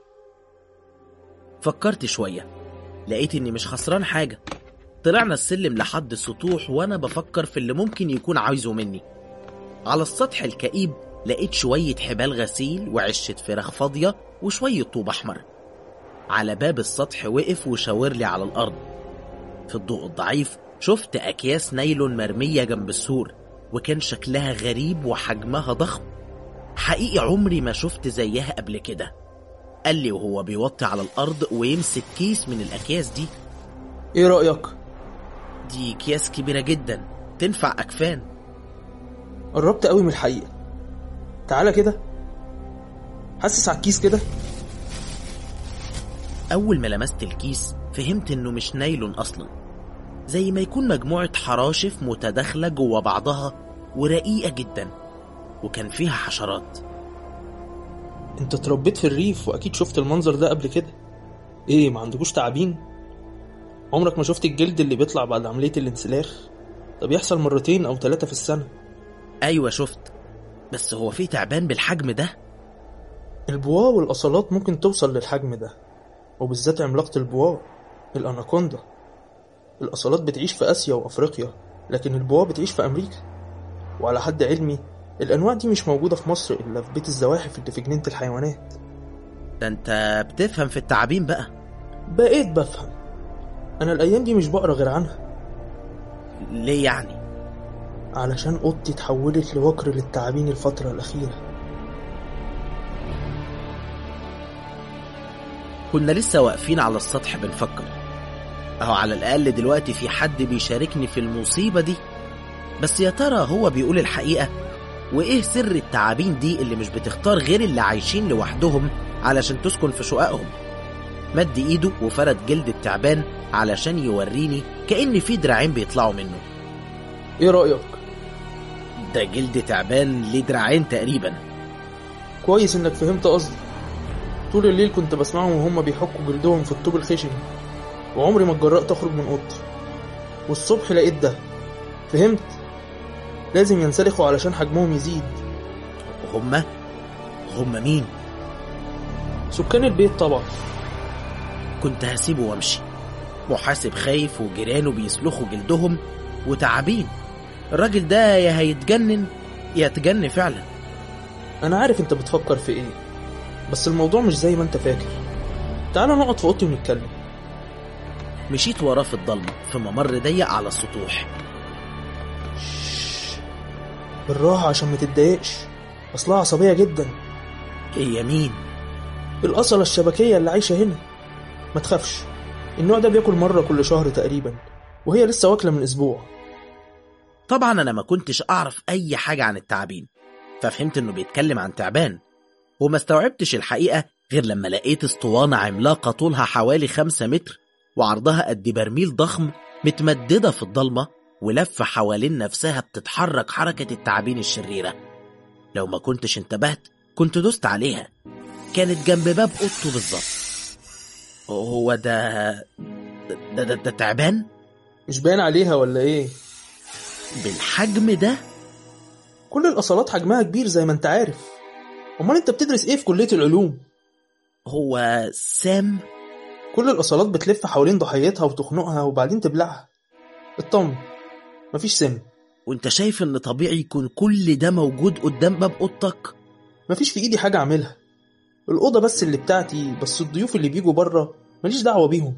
فكرت شوية لقيت إني مش خسران حاجة طلعنا السلم لحد السطوح وأنا بفكر في اللي ممكن يكون عايزه مني على السطح الكئيب لقيت شوية حبال غسيل وعشة فراخ فاضية وشوية طوب أحمر على باب السطح وقف وشاور لي على الأرض في الضوء الضعيف شفت أكياس نايلون مرمية جنب السور وكان شكلها غريب وحجمها ضخم حقيقي عمري ما شفت زيها قبل كده قال لي وهو بيوطي على الأرض ويمسك كيس من الأكياس دي ايه رأيك دي أكياس كبيرة جدا تنفع أكفان قربت قوي من الحقيقة تعالى كده حسس على الكيس كده أول ما لمست الكيس فهمت إنه مش نايلون أصلا زي ما يكون مجموعة حراشف متداخلة جوا بعضها ورقيقة جدا وكان فيها حشرات انت اتربيت في الريف واكيد شفت المنظر ده قبل كده ايه ما عندكوش تعابين عمرك ما شفت الجلد اللي بيطلع بعد عملية الانسلاخ ده بيحصل مرتين او ثلاثة في السنة أيوة شفت بس هو في تعبان بالحجم ده البواء والأصالات ممكن توصل للحجم ده وبالذات عملاقة البواء الأناكوندا الأصالات بتعيش في آسيا وأفريقيا لكن البواء بتعيش في أمريكا وعلى حد علمي الأنواع دي مش موجودة في مصر إلا في بيت الزواحف اللي في جنينة الحيوانات ده أنت بتفهم في التعابين بقى بقيت بفهم أنا الأيام دي مش بقرا غير عنها ليه يعني علشان أوضتي اتحولت لوكر للتعابين الفترة الأخيرة كنا لسه واقفين على السطح بنفكر أهو على الأقل دلوقتي في حد بيشاركني في المصيبة دي بس يا ترى هو بيقول الحقيقة وإيه سر التعابين دي اللي مش بتختار غير اللي عايشين لوحدهم علشان تسكن في شققهم مد إيده وفرد جلد التعبان علشان يوريني كأن في دراعين بيطلعوا منه إيه رأيك؟ ده جلد تعبان ليه دراعين تقريبا كويس إنك فهمت قصدي طول الليل كنت بسمعهم وهم بيحكوا جلدهم في الطوب الخشن وعمري ما اتجرأت أخرج من أوضتي والصبح لقيت ده فهمت؟ لازم ينسلخوا علشان حجمهم يزيد هما هما مين سكان البيت طبعا كنت هسيبه وامشي محاسب خايف وجيرانه بيسلخوا جلدهم وتعابين الراجل ده يا هيتجنن يا تجن فعلا أنا عارف أنت بتفكر في إيه بس الموضوع مش زي ما أنت فاكر تعال نقعد في أوضتي ونتكلم مشيت وراه في الضلمة في ممر ضيق على السطوح بالراحة عشان ما تتضايقش أصلها عصبية جدا هي مين الأصلة الشبكية اللي عايشة هنا ما تخافش النوع ده بياكل مرة كل شهر تقريبا وهي لسه واكلة من أسبوع طبعا أنا ما كنتش أعرف أي حاجة عن التعابين ففهمت إنه بيتكلم عن تعبان وما استوعبتش الحقيقة غير لما لقيت اسطوانة عملاقة طولها حوالي خمسة متر وعرضها قد برميل ضخم متمددة في الضلمة ولفة حوالين نفسها بتتحرك حركة التعابين الشريرة لو ما كنتش انتبهت كنت دوست عليها كانت جنب باب اوضته بالظبط هو ده ده, ده, ده تعبان مش باين عليها ولا إيه بالحجم ده كل الأصالات حجمها كبير زي ما أنت عارف أمال أنت بتدرس إيه في كلية العلوم هو سام كل الأصالات بتلف حوالين ضحيتها وتخنقها وبعدين تبلعها اطمن مفيش سم وانت شايف ان طبيعي يكون كل ده موجود قدام باب اوضتك مفيش في إيدي حاجة أعملها الأوضة بس اللي بتاعتي بس الضيوف اللي بيجوا بره ماليش دعوة بيهم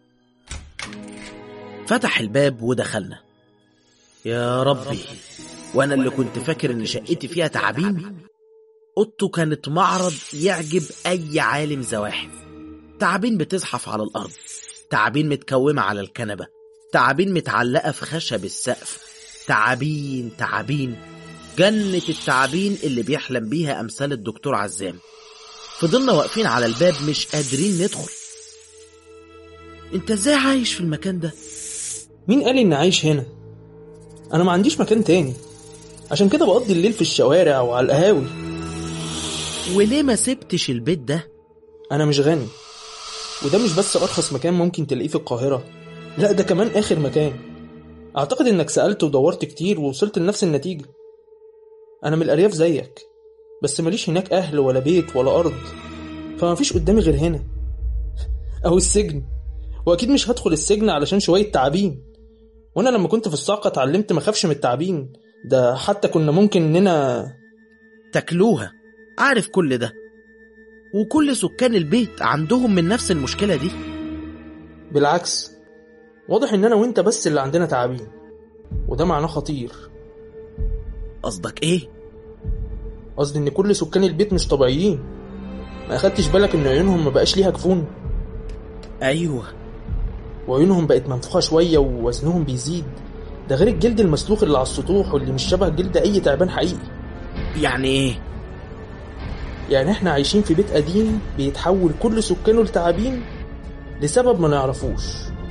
فتح الباب ودخلنا يا ربي وانا اللي كنت فاكر ان شقتي فيها تعابين اوضته كانت معرض يعجب اي عالم زواحف تعابين بتزحف على الارض تعابين متكومه على الكنبه تعابين متعلقه في خشب السقف تعابين تعابين جنة التعابين اللي بيحلم بيها أمثال الدكتور عزام فضلنا واقفين على الباب مش قادرين ندخل انت ازاي عايش في المكان ده مين قال إني عايش هنا أنا ما عنديش مكان تاني عشان كده بقضي الليل في الشوارع وعلى القهاوي وليه ما سبتش البيت ده أنا مش غني وده مش بس أرخص مكان ممكن تلاقيه في القاهرة لا ده كمان آخر مكان أعتقد إنك سألت ودورت كتير ووصلت لنفس النتيجة أنا من الأرياف زيك بس ماليش هناك أهل ولا بيت ولا أرض فما فيش قدامي غير هنا أو السجن وأكيد مش هدخل السجن علشان شوية تعابين وأنا لما كنت في الصاعقة اتعلمت ما خافش من التعابين ده حتى كنا ممكن إننا تاكلوها عارف كل ده وكل سكان البيت عندهم من نفس المشكلة دي بالعكس واضح إن أنا وأنت بس اللي عندنا تعابين وده معناه خطير قصدك ايه؟ قصدي إن كل سكان البيت مش طبيعيين ما أخدتش بالك إن عيونهم ما بقاش ليها جفون ايوه وعيونهم بقت منفوخة شوية ووزنهم بيزيد ده غير الجلد المسلوخ اللي على السطوح واللي مش شبه جلد أي تعبان حقيقي يعني ايه؟ يعني احنا عايشين في بيت قديم بيتحول كل سكانه لتعابين لسبب ما نعرفوش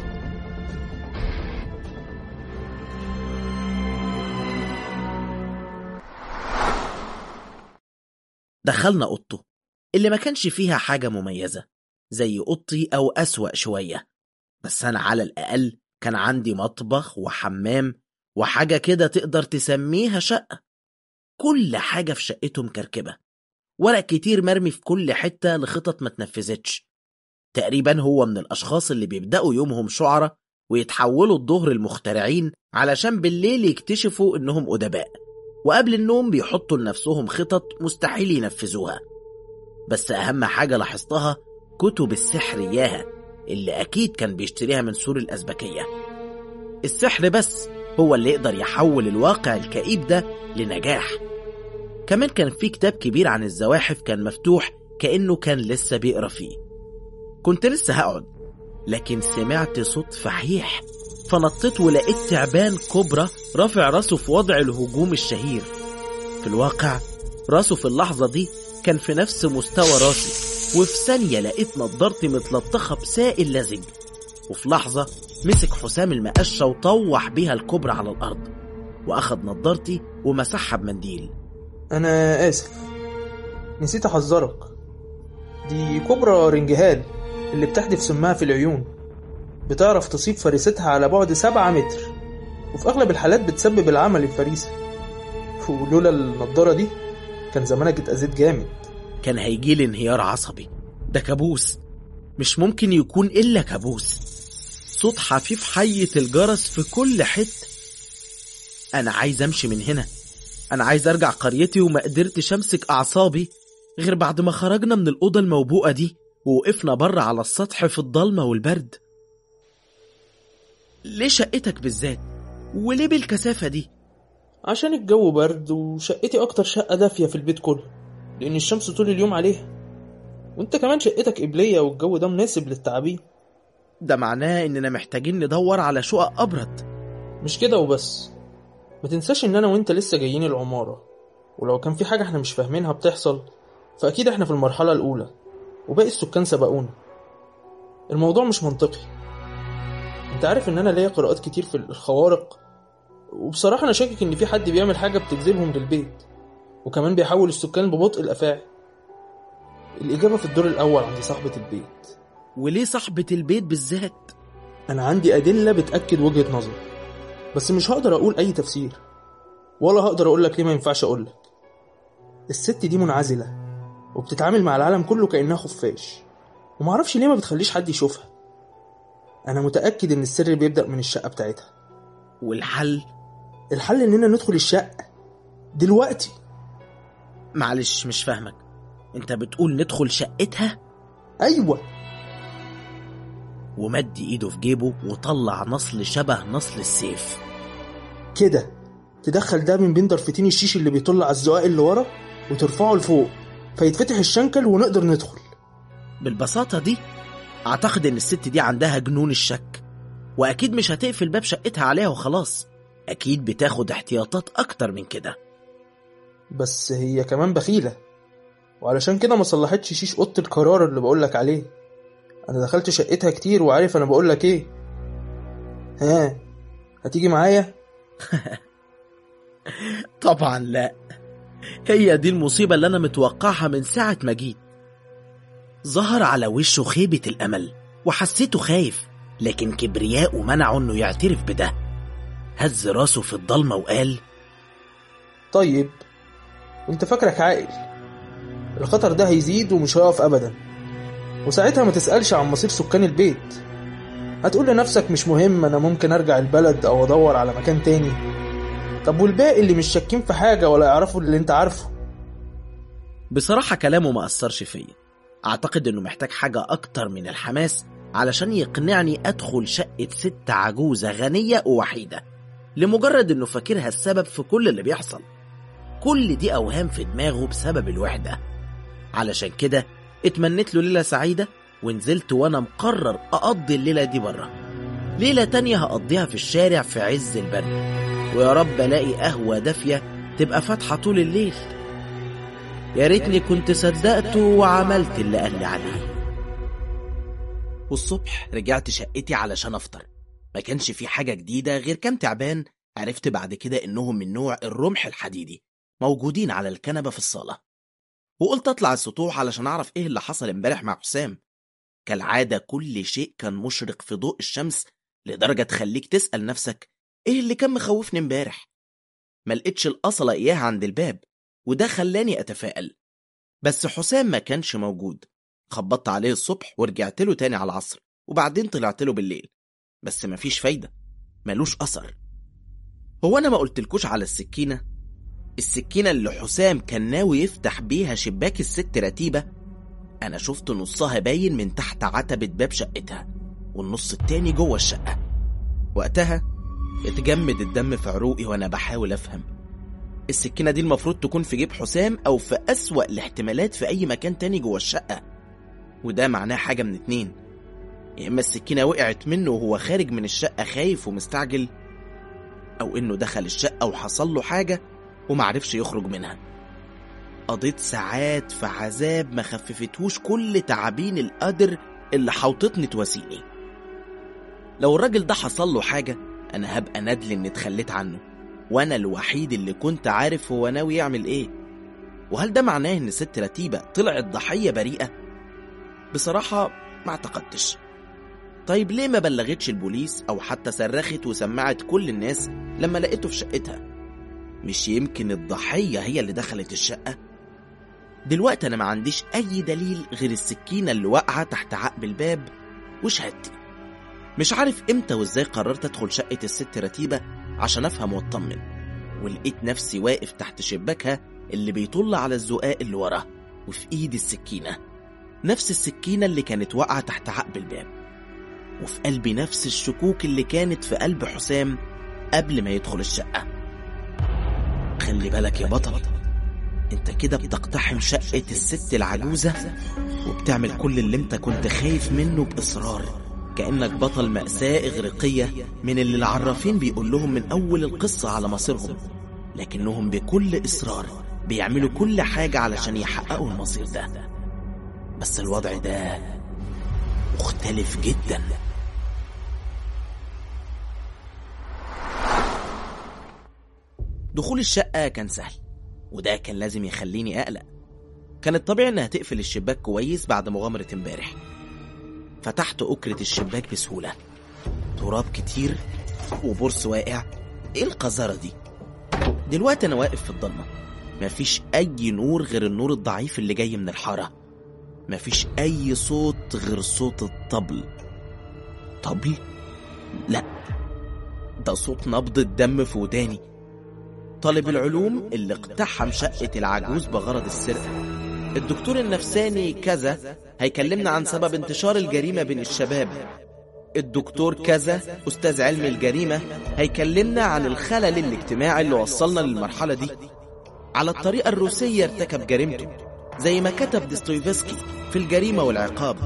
دخلنا اوضته اللي ما كانش فيها حاجة مميزة زي اوضتي او اسوأ شوية بس انا على الاقل كان عندي مطبخ وحمام وحاجة كده تقدر تسميها شقة كل حاجة في شقته مكركبة ورق كتير مرمي في كل حتة لخطط ما تنفذتش تقريبا هو من الأشخاص اللي بيبدأوا يومهم شعرة ويتحولوا الظهر المخترعين علشان بالليل يكتشفوا إنهم أدباء وقبل النوم بيحطوا لنفسهم خطط مستحيل ينفذوها بس أهم حاجة لاحظتها كتب السحر إياها اللي أكيد كان بيشتريها من سور الأزبكية السحر بس هو اللي يقدر يحول الواقع الكئيب ده لنجاح كمان كان في كتاب كبير عن الزواحف كان مفتوح كأنه كان لسه بيقرا فيه كنت لسه هقعد لكن سمعت صوت فحيح فنطيت ولقيت تعبان كبرى رافع راسه في وضع الهجوم الشهير في الواقع راسه في اللحظة دي كان في نفس مستوى راسي وفي ثانية لقيت نضارتي متلطخة بسائل لزج وفي لحظة مسك حسام المقشة وطوح بيها الكبرى على الأرض وأخد نضارتي ومسحها بمنديل أنا آسف نسيت أحذرك دي كبرى رنجهال اللي بتحدف سمها في العيون بتعرف تصيب فريستها على بعد سبعة متر وفي أغلب الحالات بتسبب العمى للفريسة ولولا النضارة دي كان زمانك اتأذيت جامد كان هيجيلي انهيار عصبي ده كابوس مش ممكن يكون إلا كابوس صوت حفيف حية الجرس في كل حتة أنا عايز أمشي من هنا أنا عايز أرجع قريتي وما قدرتش أمسك أعصابي غير بعد ما خرجنا من الأوضة الموبوءة دي ووقفنا بره على السطح في الضلمة والبرد ليه شقتك بالذات؟ وليه بالكثافة دي؟ عشان الجو برد وشقتي أكتر شقة دافية في البيت كله لأن الشمس طول اليوم عليها وانت كمان شقتك قبلية والجو ده مناسب للتعابين ده معناه إننا محتاجين ندور على شقق أبرد مش كده وبس ما تنساش ان انا وانت لسه جايين العمارة ولو كان في حاجة احنا مش فاهمينها بتحصل فأكيد احنا في المرحلة الأولى وباقي السكان سبقونا الموضوع مش منطقي انت عارف ان انا ليا قراءات كتير في الخوارق وبصراحة انا شاكك ان في حد بيعمل حاجة بتجذبهم للبيت وكمان بيحول السكان ببطء الأفاعي الإجابة في الدور الأول عند صاحبة البيت وليه صاحبة البيت بالذات؟ أنا عندي أدلة بتأكد وجهة نظري بس مش هقدر أقول أي تفسير ولا هقدر أقول لك ليه ما ينفعش أقول لك الست دي منعزلة وبتتعامل مع العالم كله كأنها خفاش ومعرفش ليه ما بتخليش حد يشوفها أنا متأكد إن السر بيبدأ من الشقة بتاعتها والحل؟ الحل إننا ندخل الشقة دلوقتي معلش مش فاهمك انت بتقول ندخل شقتها؟ أيوة ومد ايده في جيبه وطلع نصل شبه نصل السيف كده تدخل ده من بين ضرفتين الشيش اللي بيطل على الزقاق اللي ورا وترفعه لفوق فيتفتح الشنكل ونقدر ندخل بالبساطة دي أعتقد إن الست دي عندها جنون الشك وأكيد مش هتقفل باب شقتها عليها وخلاص أكيد بتاخد احتياطات أكتر من كده بس هي كمان بخيلة وعلشان كده ما صلحتش شيش اوضه القرار اللي بقولك عليه انا دخلت شقتها كتير وعارف انا بقولك ايه ها هتيجي معايا طبعا لا هي دي المصيبة اللي أنا متوقعها من ساعة ما جيت ظهر على وشه خيبة الأمل وحسيته خايف لكن كبرياءه منعه إنه يعترف بده هز راسه في الضلمة وقال طيب انت فاكرك عاقل الخطر ده هيزيد ومش هيقف أبدا وساعتها ما تسألش عن مصير سكان البيت هتقول لنفسك مش مهم أنا ممكن أرجع البلد أو أدور على مكان تاني طب والباقي اللي مش شاكين في حاجة ولا يعرفوا اللي أنت عارفه بصراحة كلامه ما أثرش فيا أعتقد إنه محتاج حاجة أكتر من الحماس علشان يقنعني أدخل شقة ست عجوزة غنية ووحيدة لمجرد إنه فاكرها السبب في كل اللي بيحصل كل دي أوهام في دماغه بسبب الوحدة علشان كده اتمنيت له ليلة سعيدة ونزلت وأنا مقرر أقضي الليلة دي بره ليلة تانية هقضيها في الشارع في عز البرد ويا رب ألاقي قهوة دافية تبقى فاتحة طول الليل يا ريتني كنت صدقته وعملت اللي قال لي عليه والصبح رجعت شقتي علشان افطر ما كانش في حاجة جديدة غير كام تعبان عرفت بعد كده انهم من نوع الرمح الحديدي موجودين على الكنبة في الصالة وقلت اطلع السطوح علشان اعرف ايه اللي حصل امبارح مع حسام كالعادة كل شيء كان مشرق في ضوء الشمس لدرجة تخليك تسأل نفسك ايه اللي كان مخوفني امبارح ما لقيتش الأصلة إياها عند الباب وده خلاني أتفائل بس حسام ما كانش موجود خبطت عليه الصبح ورجعت له تاني على العصر وبعدين طلعت له بالليل بس مفيش فايدة ملوش أثر هو أنا ما قلتلكوش على السكينة السكينة اللي حسام كان ناوي يفتح بيها شباك الست رتيبة أنا شفت نصها باين من تحت عتبة باب شقتها والنص التاني جوه الشقة وقتها اتجمد الدم في عروقي وأنا بحاول أفهم السكينة دي المفروض تكون في جيب حسام أو في أسوأ الاحتمالات في أي مكان تاني جوه الشقة وده معناه حاجة من اتنين يا إما السكينة وقعت منه وهو خارج من الشقة خايف ومستعجل أو إنه دخل الشقة وحصل له حاجة ومعرفش يخرج منها قضيت ساعات في عذاب ما خففتهوش كل تعابين القدر اللي حوطتني تواسيني لو الراجل ده حصل له حاجة أنا هبقى ندل إني اتخليت عنه وأنا الوحيد اللي كنت عارف هو ناوي يعمل إيه وهل ده معناه إن ست رتيبة طلعت ضحية بريئة؟ بصراحة ما اعتقدتش طيب ليه ما بلغتش البوليس أو حتى صرخت وسمعت كل الناس لما لقيته في شقتها؟ مش يمكن الضحية هي اللي دخلت الشقة؟ دلوقتي أنا ما عنديش أي دليل غير السكينة اللي واقعة تحت عقب الباب وشهادتي مش عارف امتى وازاي قررت ادخل شقة الست رتيبة عشان افهم واطمن ولقيت نفسي واقف تحت شباكها اللي بيطل على الزقاق اللي وراه وفي ايدي السكينة نفس السكينة اللي كانت واقعة تحت عقب الباب وفي قلبي نفس الشكوك اللي كانت في قلب حسام قبل ما يدخل الشقة خلي بالك يا بطل انت كده بتقتحم شقة الست العجوزة وبتعمل كل اللي انت كنت خايف منه بإصرار كأنك بطل مأساة إغريقية من اللي العرافين بيقول لهم من أول القصة على مصيرهم لكنهم بكل إصرار بيعملوا كل حاجة علشان يحققوا المصير ده بس الوضع ده مختلف جدا دخول الشقة كان سهل وده كان لازم يخليني أقلق كان الطبيعي إنها تقفل الشباك كويس بعد مغامرة امبارح فتحت أكرة الشباك بسهولة تراب كتير وبرص واقع ايه القذارة دي دلوقتي أنا واقف في الضلمة مفيش أي نور غير النور الضعيف اللي جاي من الحارة مفيش أي صوت غير صوت الطبل طبل؟ لا ده صوت نبض الدم في وداني طالب العلوم اللي اقتحم شقة العجوز بغرض السرقة الدكتور النفساني كذا هيكلمنا عن سبب انتشار الجريمة بين الشباب الدكتور كذا أستاذ علم الجريمة هيكلمنا عن الخلل الاجتماعي اللي وصلنا للمرحلة دي على الطريقة الروسية ارتكب جريمته زي ما كتب ديستويفسكي في الجريمة والعقاب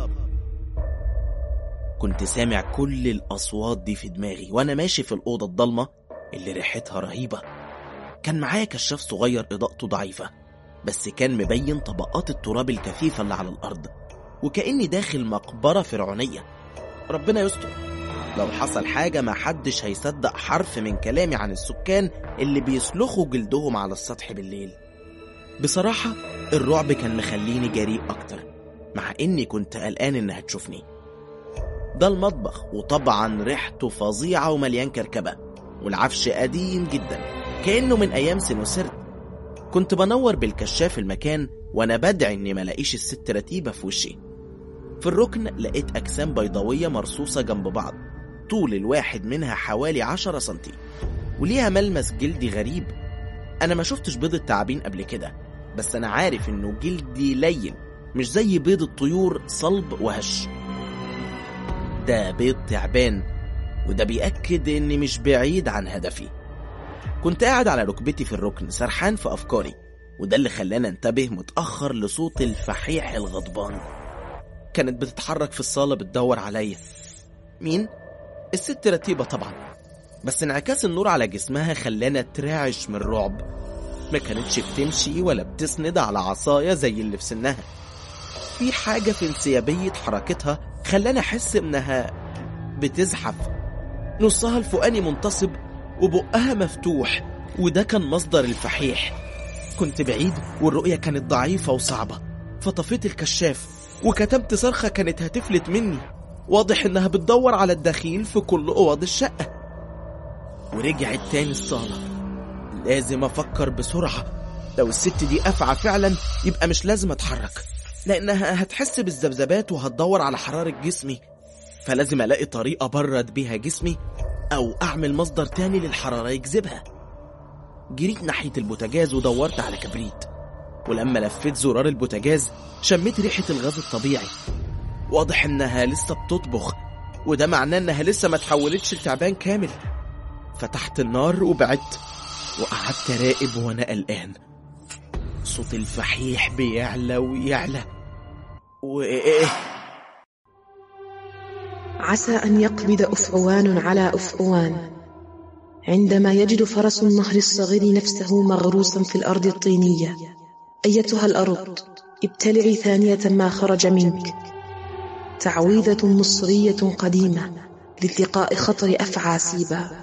كنت سامع كل الأصوات دي في دماغي وأنا ماشي في الأوضة الضلمة اللي ريحتها رهيبة كان معايا كشاف صغير إضاءته ضعيفة بس كان مبين طبقات التراب الكثيفة اللي على الأرض وكأني داخل مقبرة فرعونية ربنا يستر لو حصل حاجة ما حدش هيصدق حرف من كلامي عن السكان اللي بيسلخوا جلدهم على السطح بالليل بصراحة الرعب كان مخليني جريء أكتر مع إني كنت قلقان إنها تشوفني ده المطبخ وطبعا ريحته فظيعة ومليان كركبة والعفش قديم جدا كأنه من أيام سنوسرت كنت بنور بالكشاف المكان وأنا بدعي إني ملاقيش الست رتيبة في وشي في الركن لقيت أجسام بيضاوية مرصوصة جنب بعض طول الواحد منها حوالي عشرة سنتي وليها ملمس جلدي غريب أنا ما شفتش بيض التعابين قبل كده بس أنا عارف إنه جلدي لين مش زي بيض الطيور صلب وهش ده بيض تعبان وده بيأكد إني مش بعيد عن هدفي كنت قاعد على ركبتي في الركن سرحان في أفكاري وده اللي خلاني انتبه متأخر لصوت الفحيح الغضبان كانت بتتحرك في الصالة بتدور عليا مين؟ الست رتيبة طبعا بس انعكاس النور على جسمها خلانا اترعش من الرعب ما كانتش بتمشي ولا بتسند على عصاية زي اللي في سنها في حاجة في انسيابية حركتها خلاني أحس إنها بتزحف نصها الفوقاني منتصب وبقها مفتوح وده كان مصدر الفحيح كنت بعيد والرؤية كانت ضعيفة وصعبة فطفيت الكشاف وكتبت صرخة كانت هتفلت مني واضح إنها بتدور على الدخيل في كل أوض الشقة ورجعت تاني الصالة لازم أفكر بسرعة لو الست دي أفعى فعلا يبقى مش لازم أتحرك لأنها هتحس بالذبذبات وهتدور على حرارة جسمي فلازم ألاقي طريقة برد بيها جسمي أو أعمل مصدر تاني للحرارة يجذبها جريت ناحية البوتاجاز ودورت على كبريت ولما لفيت زرار البوتاجاز شميت ريحة الغاز الطبيعي واضح إنها لسه بتطبخ وده معناه إنها لسه ما تحولتش لتعبان كامل فتحت النار وبعدت وقعدت أراقب وأنا قلقان صوت الفحيح بيعلى ويعلى وإيه عسى أن يقبض أفعوان على أفعوان عندما يجد فرس النهر الصغير نفسه مغروسا في الأرض الطينية أيتها الأرض ابتلعي ثانية ما خرج منك تعويذة مصرية قديمة لالتقاء خطر أفعى سيبا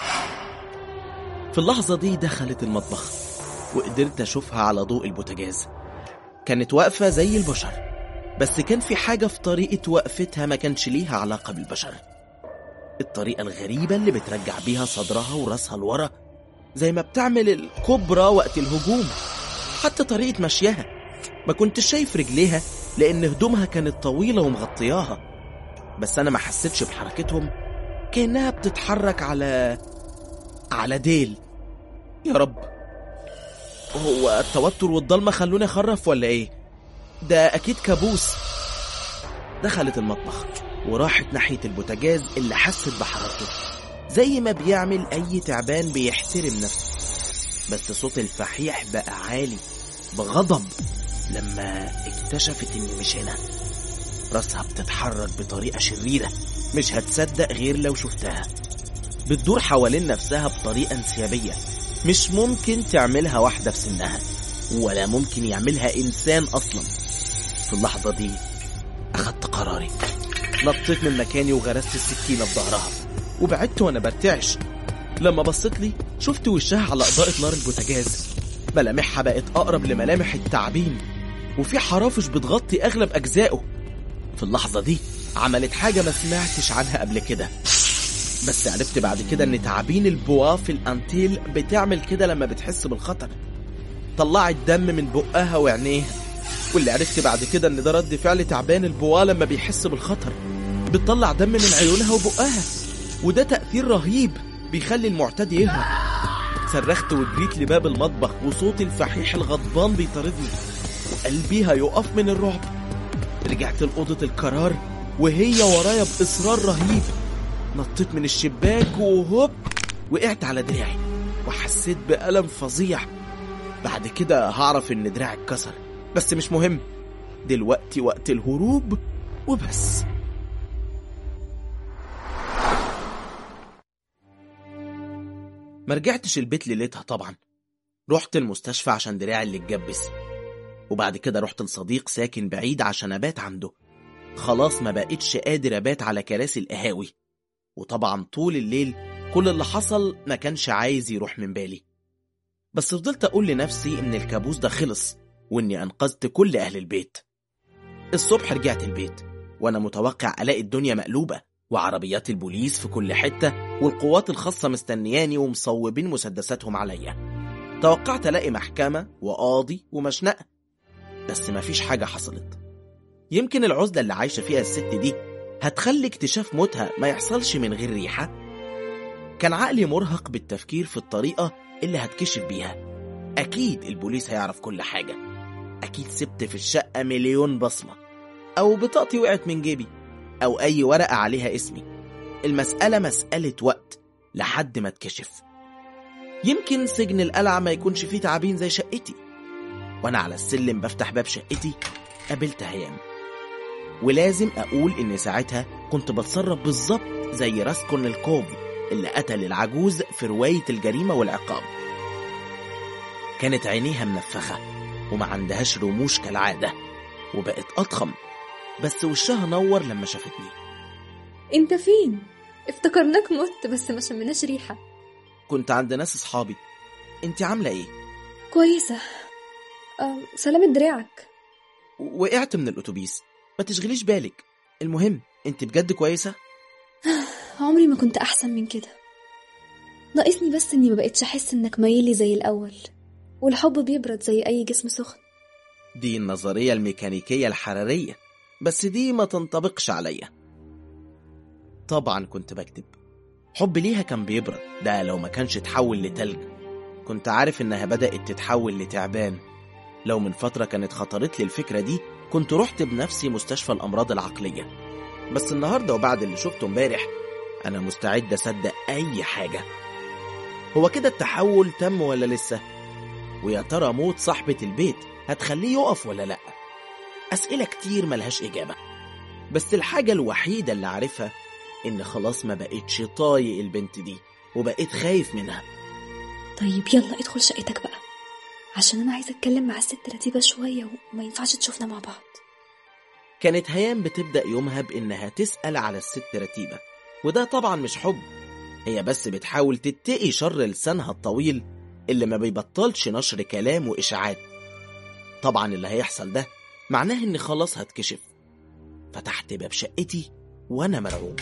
في اللحظة دي دخلت المطبخ وقدرت أشوفها على ضوء البوتاجاز كانت واقفة زي البشر بس كان في حاجة في طريقة وقفتها ما كانش ليها علاقة بالبشر الطريقة الغريبة اللي بترجع بيها صدرها وراسها لورا زي ما بتعمل الكبرى وقت الهجوم حتى طريقة مشيها ما كنتش شايف رجليها لأن هدومها كانت طويلة ومغطياها بس أنا ما حسيتش بحركتهم كأنها بتتحرك على على ديل يا رب هو التوتر والضلمة خلوني أخرف ولا إيه؟ ده أكيد كابوس دخلت المطبخ وراحت ناحية البوتاجاز اللي حست بحرارته زي ما بيعمل أي تعبان بيحترم نفسه بس صوت الفحيح بقى عالي بغضب لما اكتشفت إني مش هنا راسها بتتحرك بطريقة شريرة مش هتصدق غير لو شفتها بتدور حوالين نفسها بطريقة انسيابية مش ممكن تعملها واحدة في سنها ولا ممكن يعملها إنسان أصلا في اللحظة دي أخدت قراري نطيت من مكاني وغرست السكينة في ظهرها وبعدت وأنا برتعش لما بصيت لي شفت وشها على إضاءة نار البوتاجاز ملامحها بقت أقرب لملامح التعابين وفي حرافش بتغطي أغلب أجزائه في اللحظة دي عملت حاجة ما سمعتش عنها قبل كده بس عرفت بعد كده ان تعابين البوا في الانتيل بتعمل كده لما بتحس بالخطر طلعت دم من بقها وعينيها واللي عرفت بعد كده ان ده رد فعل تعبان البوا لما بيحس بالخطر بتطلع دم من عيونها وبقها وده تأثير رهيب بيخلي المعتدي يهرب صرخت وجريت لباب المطبخ وصوت الفحيح الغضبان بيطاردني وقلبي هيقف من الرعب رجعت لأوضة القرار وهي ورايا بإصرار رهيب نطيت من الشباك وهوب وقعت على دراعي وحسيت بألم فظيع بعد كده هعرف إن دراعي اتكسر بس مش مهم دلوقتي وقت الهروب وبس ما رجعتش البيت ليلتها طبعا رحت المستشفى عشان دراعي اللي اتجبس وبعد كده رحت لصديق ساكن بعيد عشان أبات عنده خلاص ما بقتش قادر أبات على كراسي القهاوي وطبعا طول الليل كل اللي حصل ما كانش عايز يروح من بالي بس فضلت أقول لنفسي إن الكابوس ده خلص وإني أنقذت كل أهل البيت الصبح رجعت البيت وأنا متوقع ألاقي الدنيا مقلوبة وعربيات البوليس في كل حتة والقوات الخاصة مستنياني ومصوبين مسدساتهم عليا توقعت ألاقي محكمة وقاضي ومشنقة بس مفيش حاجة حصلت يمكن العزلة اللي عايشة فيها الست دي هتخلي اكتشاف موتها ما يحصلش من غير ريحة كان عقلي مرهق بالتفكير في الطريقة اللي هتكشف بيها أكيد البوليس هيعرف كل حاجة أكيد سبت في الشقة مليون بصمة أو بطاقتي وقعت من جيبي أو أي ورقة عليها اسمي المسألة مسألة وقت لحد ما اتكشف يمكن سجن القلعة ما يكونش فيه تعابين زي شقتي وأنا على السلم بفتح باب شقتي قابلت هيام ولازم أقول إن ساعتها كنت بتصرف بالظبط زي راسكون القاضي اللي قتل العجوز في رواية الجريمة والعقاب كانت عينيها منفخة وما عندهاش رموش كالعادة وبقت أضخم بس وشها نور لما شافتني انت فين افتكرناك مت بس ما شمناش ريحة كنت عند ناس أصحابي انت عاملة ايه؟ كويسة أم سلامة دراعك وقعت من الأتوبيس ما تشغليش بالك المهم انت بجد كويسة؟ عمري ما كنت أحسن من كده ناقصني بس إني ما بقتش أحس إنك مايلي زي الأول والحب بيبرد زي أي جسم سخن دي النظرية الميكانيكية الحرارية بس دي ما تنطبقش عليا طبعا كنت بكتب حبي ليها كان بيبرد ده لو ما كانش اتحول لتلج كنت عارف انها بدأت تتحول لتعبان لو من فترة كانت خطرت لي الفكرة دي كنت رحت بنفسي مستشفى الأمراض العقلية بس النهاردة وبعد اللي شفته امبارح أنا مستعد أصدق أي حاجة هو كده التحول تم ولا لسه؟ ويا ترى موت صاحبة البيت هتخليه يقف ولا لأ؟ أسئلة كتير ملهاش إجابة بس الحاجة الوحيدة اللي عارفها إن خلاص ما بقتش طايق البنت دي وبقيت خايف منها طيب يلا ادخل شقتك بقى عشان أنا عايزة أتكلم مع الست رتيبة شوية وما ينفعش تشوفنا مع بعض كانت هيام بتبدأ يومها بإنها تسأل على الست رتيبة وده طبعا مش حب هي بس بتحاول تتقي شر لسانها الطويل اللي ما بيبطلش نشر كلام وإشاعات طبعا اللي هيحصل ده معناه إن خلاص هتكشف فتحت باب شقتي وأنا مرعوب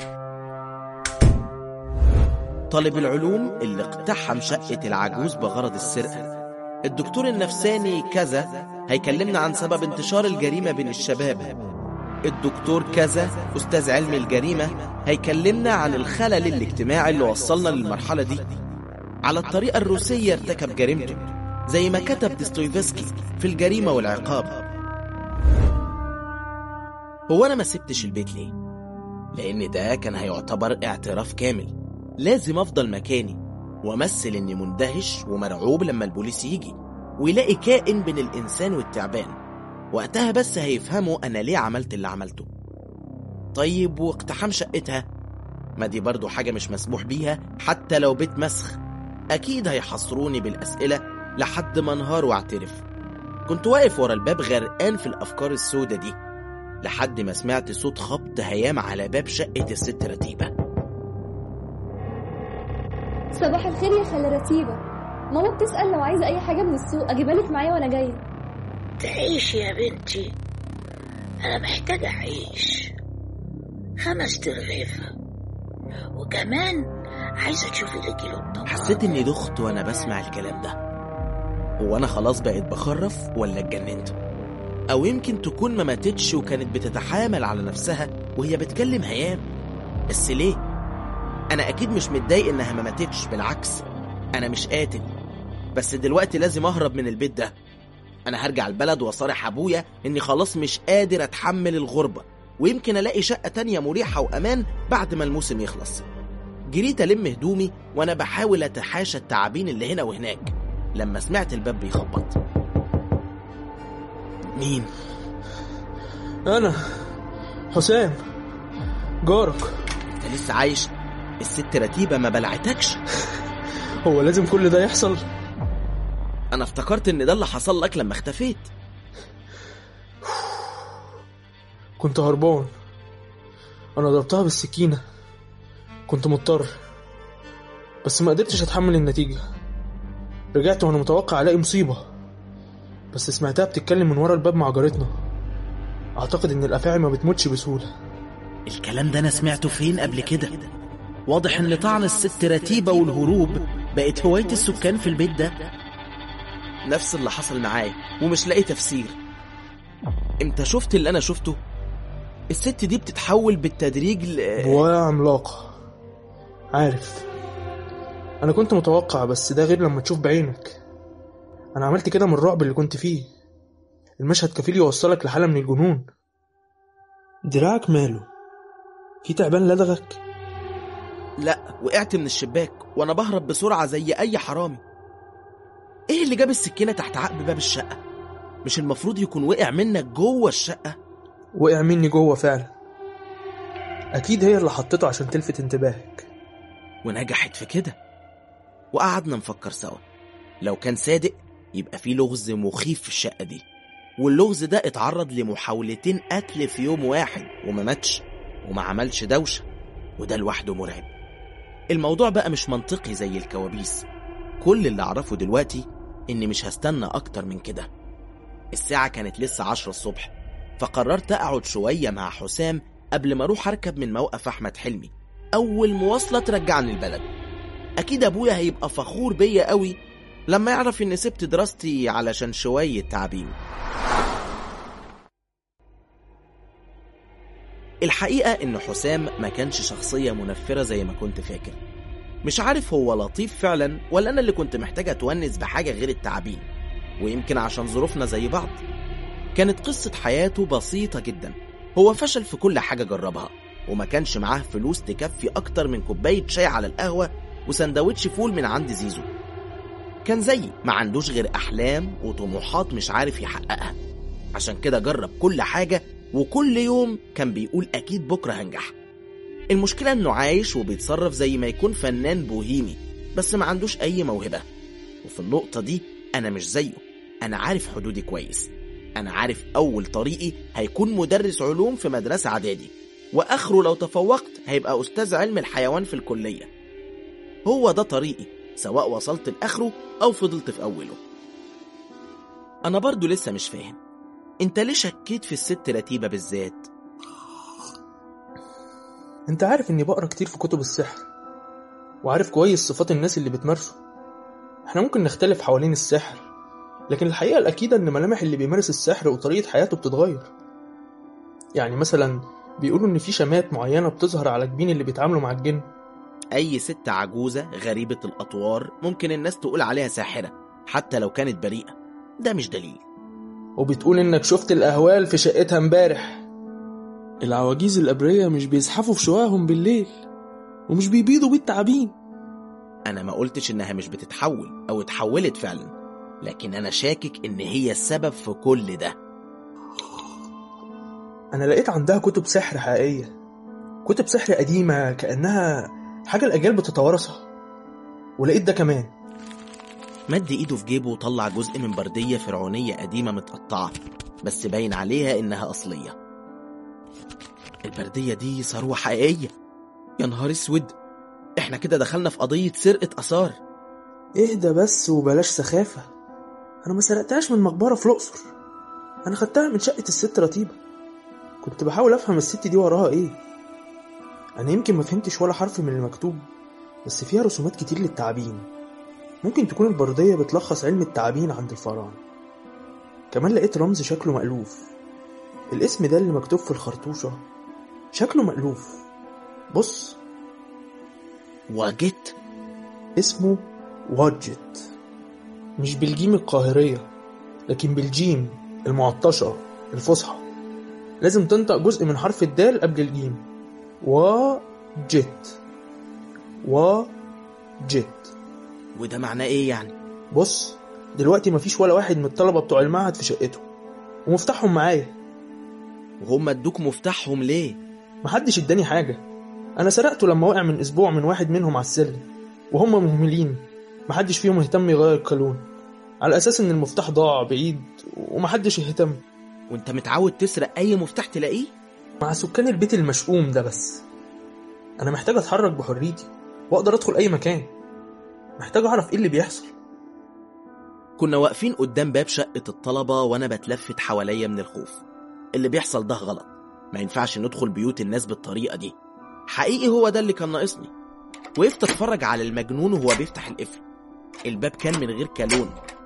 طالب العلوم اللي اقتحم شقة العجوز بغرض السرقة الدكتور النفساني كذا هيكلمنا عن سبب انتشار الجريمة بين الشباب الدكتور كذا أستاذ علم الجريمة هيكلمنا عن الخلل الاجتماعي اللي وصلنا للمرحلة دي على الطريقة الروسية ارتكب جريمته زي ما كتب ديستويفسكي في الجريمة والعقاب هو أنا ما سبتش البيت ليه؟ لأن ده كان هيعتبر اعتراف كامل لازم أفضل مكاني وأمثل إني مندهش ومرعوب لما البوليس يجي ويلاقي كائن بين الإنسان والتعبان وقتها بس هيفهموا أنا ليه عملت اللي عملته طيب واقتحام شقتها ما دي برضو حاجة مش مسموح بيها حتى لو بيت مسخ أكيد هيحصروني بالأسئلة لحد ما انهار واعترف كنت واقف ورا الباب غرقان في الأفكار السودة دي لحد ما سمعت صوت خبط هيام على باب شقة الست رتيبة صباح الخير يا خالة رتيبة ماما بتسأل لو عايزة أي حاجة من السوق أجيبها لك معايا وأنا جاية تعيش يا بنتي أنا محتاجة أعيش خمس ترغيفة وكمان عايزة تشوفي لي كيلو الطماطم حسيت إني دخت وأنا بسمع الكلام ده هو أنا خلاص بقيت بخرف ولا اتجننت أو يمكن تكون ما ماتتش وكانت بتتحامل على نفسها وهي بتكلم هيام بس ليه؟ أنا أكيد مش متضايق إنها ما ماتتش بالعكس أنا مش قاتل بس دلوقتي لازم أهرب من البيت ده أنا هرجع البلد وأصارح أبويا إني خلاص مش قادر أتحمل الغربة ويمكن ألاقي شقة تانية مريحة وأمان بعد ما الموسم يخلص جريت ألم هدومي وأنا بحاول أتحاشى التعابين اللي هنا وهناك لما سمعت الباب بيخبط مين؟ أنا حسام جارك أنت لسه عايش؟ الست رتيبة ما بلعتكش هو لازم كل ده يحصل أنا افتكرت إن ده اللي حصل لك لما اختفيت كنت هربان أنا ضربتها بالسكينة كنت مضطر بس ما قدرتش أتحمل النتيجة رجعت وأنا متوقع ألاقي مصيبة بس سمعتها بتتكلم من ورا الباب مع جارتنا أعتقد إن الأفاعي ما بتموتش بسهولة الكلام ده أنا سمعته فين قبل كده واضح إن طعن الست رتيبة والهروب بقت هواية السكان في البيت ده نفس اللي حصل معايا ومش لاقي تفسير انت شفت اللي انا شفته الست دي بتتحول بالتدريج ل... بوايا عملاقة عارف أنا كنت متوقع بس ده غير لما تشوف بعينك أنا عملت كده من الرعب اللي كنت فيه المشهد كفيل يوصلك لحالة من الجنون دراعك ماله في تعبان لدغك لا وقعت من الشباك وانا بهرب بسرعة زي اي حرامي ايه اللي جاب السكينة تحت عقب باب الشقة مش المفروض يكون وقع منك جوه الشقة وقع مني جوه فعلا أكيد هي اللي حطيته عشان تلفت انتباهك ونجحت في كده وقعدنا نفكر سوا لو كان صادق يبقى في لغز مخيف في الشقة دي واللغز ده اتعرض لمحاولتين قتل في يوم واحد وما ماتش وما عملش دوشة وده لوحده مرعب الموضوع بقى مش منطقي زي الكوابيس كل اللي أعرفه دلوقتي إني مش هستنى أكتر من كده الساعة كانت لسه عشرة الصبح فقررت أقعد شوية مع حسام قبل ما أروح أركب من موقف أحمد حلمي أول مواصلة ترجعني البلد أكيد أبويا هيبقى فخور بيا قوي لما يعرف إني سبت دراستي علشان شوية تعبين الحقيقة إن حسام ما كانش شخصية منفرة زي ما كنت فاكر مش عارف هو لطيف فعلا ولا أنا اللي كنت محتاج أتونس بحاجة غير التعابين ويمكن عشان ظروفنا زي بعض كانت قصة حياته بسيطة جدا هو فشل في كل حاجة جربها وما كانش معاه فلوس تكفي أكتر من كوباية شاي على القهوة وسندوتش فول من عند زيزو كان زيي ما عندوش غير أحلام وطموحات مش عارف يحققها عشان كده جرب كل حاجة وكل يوم كان بيقول أكيد بكرة هنجح المشكلة إنه عايش وبيتصرف زي ما يكون فنان بوهيمي بس ما عندوش أي موهبة وفي النقطة دي أنا مش زيه أنا عارف حدودي كويس أنا عارف أول طريقي هيكون مدرس علوم في مدرسة إعدادي وآخره لو تفوقت هيبقى أستاذ علم الحيوان في الكلية هو ده طريقي سواء وصلت لآخره أو فضلت في أوله أنا برضو لسه مش فاهم أنت ليه شكيت في الست رتيبة بالذات؟ انت عارف اني بقرا كتير في كتب السحر وعارف كويس صفات الناس اللي بتمارسه احنا ممكن نختلف حوالين السحر لكن الحقيقة الأكيدة إن ملامح اللي بيمارس السحر وطريقة حياته بتتغير يعني مثلا بيقولوا إن في شمات معينة بتظهر على جبين اللي بيتعاملوا مع الجن أي ست عجوزة غريبة الأطوار ممكن الناس تقول عليها ساحرة حتى لو كانت بريئة ده مش دليل وبتقول إنك شفت الأهوال في شقتها امبارح العواجيز الأبرية مش بيزحفوا في شققهم بالليل ومش بيبيضوا بيه التعابين أنا ما قلتش إنها مش بتتحول أو اتحولت فعلا لكن أنا شاكك إن هي السبب في كل ده أنا لقيت عندها كتب سحر حقيقية كتب سحر قديمة كأنها حاجة الأجيال بتتوارثها ولقيت ده كمان مد إيده في جيبه وطلع جزء من بردية فرعونية قديمة متقطعة بس باين عليها إنها أصلية البردية دي ثروة حقيقية يا نهار اسود احنا كده دخلنا في قضية سرقة آثار اهدى بس وبلاش سخافة أنا ما سرقتهاش من مقبرة في الأقصر أنا خدتها من شقة الست رتيبة كنت بحاول أفهم الست دي وراها إيه أنا يمكن ما فهمتش ولا حرف من المكتوب بس فيها رسومات كتير للتعابين ممكن تكون البردية بتلخص علم التعابين عند الفراعنة كمان لقيت رمز شكله مألوف الاسم ده اللي مكتوب في الخرطوشة شكله مألوف بص واجت اسمه واجت مش بالجيم القاهرية لكن بالجيم المعطشة الفصحى لازم تنطق جزء من حرف الدال قبل الجيم واجت واجت وده معناه إيه يعني؟ بص دلوقتي مفيش ولا واحد من الطلبة بتوع المعهد في شقته ومفتاحهم معايا وهم ادوك مفتاحهم ليه؟ محدش اداني حاجة أنا سرقته لما وقع من أسبوع من واحد منهم على السلم وهم مهملين محدش فيهم اهتم يغير القانون على أساس إن المفتاح ضاع بعيد ومحدش اهتم وانت متعود تسرق أي مفتاح تلاقيه؟ مع سكان البيت المشؤوم ده بس أنا محتاج أتحرك بحريتي وأقدر أدخل أي مكان محتاج أعرف إيه اللي بيحصل كنا واقفين قدام باب شقة الطلبة وأنا بتلفت حواليا من الخوف اللي بيحصل ده غلط ما ينفعش ندخل بيوت الناس بالطريقة دي حقيقي هو ده اللي كان ناقصني وقفت اتفرج على المجنون وهو بيفتح القفل الباب كان من غير كالون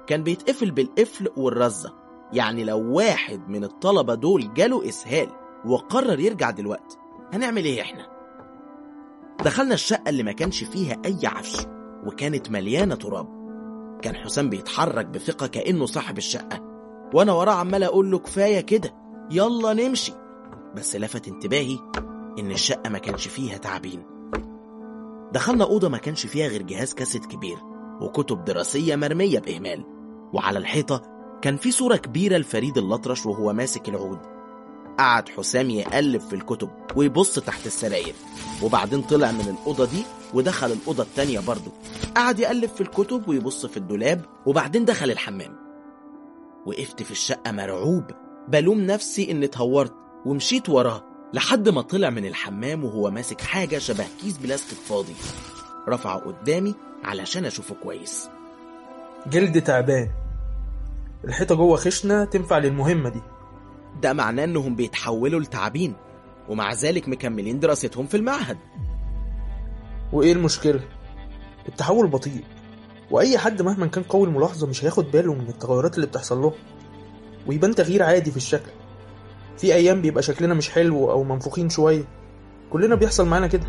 كان بيتقفل بالقفل والرزة يعني لو واحد من الطلبة دول جاله إسهال وقرر يرجع دلوقتي هنعمل إيه إحنا؟ دخلنا الشقة اللي ما كانش فيها أي عفش وكانت مليانة تراب كان حسام بيتحرك بثقة كأنه صاحب الشقة وأنا وراه عمال أقول له كفاية كده يلا نمشي بس لفت انتباهي إن الشقة ما كانش فيها تعابين دخلنا أوضة ما كانش فيها غير جهاز كاسيت كبير وكتب دراسية مرمية بإهمال وعلى الحيطة كان في صورة كبيرة لفريد الأطرش وهو ماسك العود قعد حسام يقلب في الكتب ويبص تحت السراير وبعدين طلع من الأوضة دي ودخل الأوضة التانية برضه قعد يقلب في الكتب ويبص في الدولاب وبعدين دخل الحمام وقفت في الشقة مرعوب بلوم نفسي إني اتهورت ومشيت وراه لحد ما طلع من الحمام وهو ماسك حاجة شبه كيس بلاستيك فاضي رفعه قدامي علشان أشوفه كويس جلد تعبان الحيطة جوه خشنة تنفع للمهمة دي ده معناه إنهم بيتحولوا لتعابين ومع ذلك مكملين دراستهم في المعهد وإيه المشكلة؟ التحول بطيء وأي حد مهما كان قوي الملاحظة مش هياخد باله من التغيرات اللي بتحصل له ويبان تغيير عادي في الشكل في أيام بيبقى شكلنا مش حلو أو منفوخين شوية كلنا بيحصل معانا كده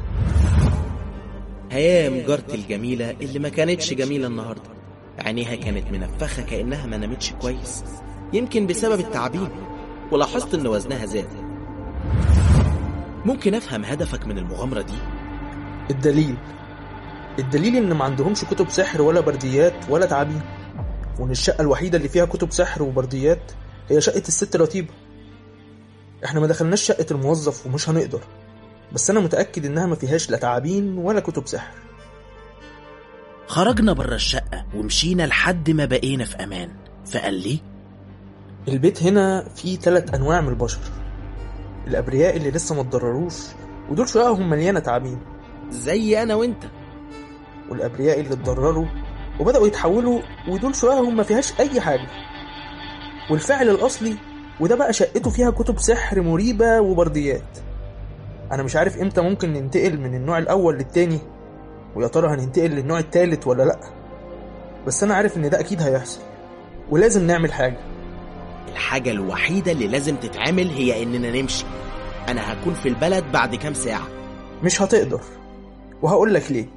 هيام جارتي الجميلة اللي ما كانتش جميلة النهاردة عينيها كانت منفخة كأنها ما نامتش كويس يمكن بسبب التعابين ولاحظت إن وزنها زاد ممكن أفهم هدفك من المغامرة دي الدليل الدليل إن ما عندهمش كتب سحر ولا برديات ولا تعابين وإن الشقة الوحيدة اللي فيها كتب سحر وبرديات هي شقة الست رتيبة احنا ما دخلناش شقة الموظف ومش هنقدر بس أنا متأكد إنها ما فيهاش لا تعابين ولا كتب سحر خرجنا بره الشقة ومشينا لحد ما بقينا في أمان فقال لي البيت هنا فيه تلات أنواع من البشر الأبرياء اللي لسه ما اتضرروش ودول شققهم مليانة تعابين زي أنا وأنت والأبرياء اللي اتضرروا وبدأوا يتحولوا ودول شققهم ما فيهاش أي حاجة والفعل الأصلي وده بقى شقته فيها كتب سحر مريبة وبرديات أنا مش عارف إمتى ممكن ننتقل من النوع الأول للتاني ويا ترى هننتقل للنوع التالت ولا لأ بس أنا عارف إن ده أكيد هيحصل ولازم نعمل حاجة الحاجة الوحيدة اللي لازم تتعمل هي إننا نمشي أنا هكون في البلد بعد كام ساعة مش هتقدر وهقول لك ليه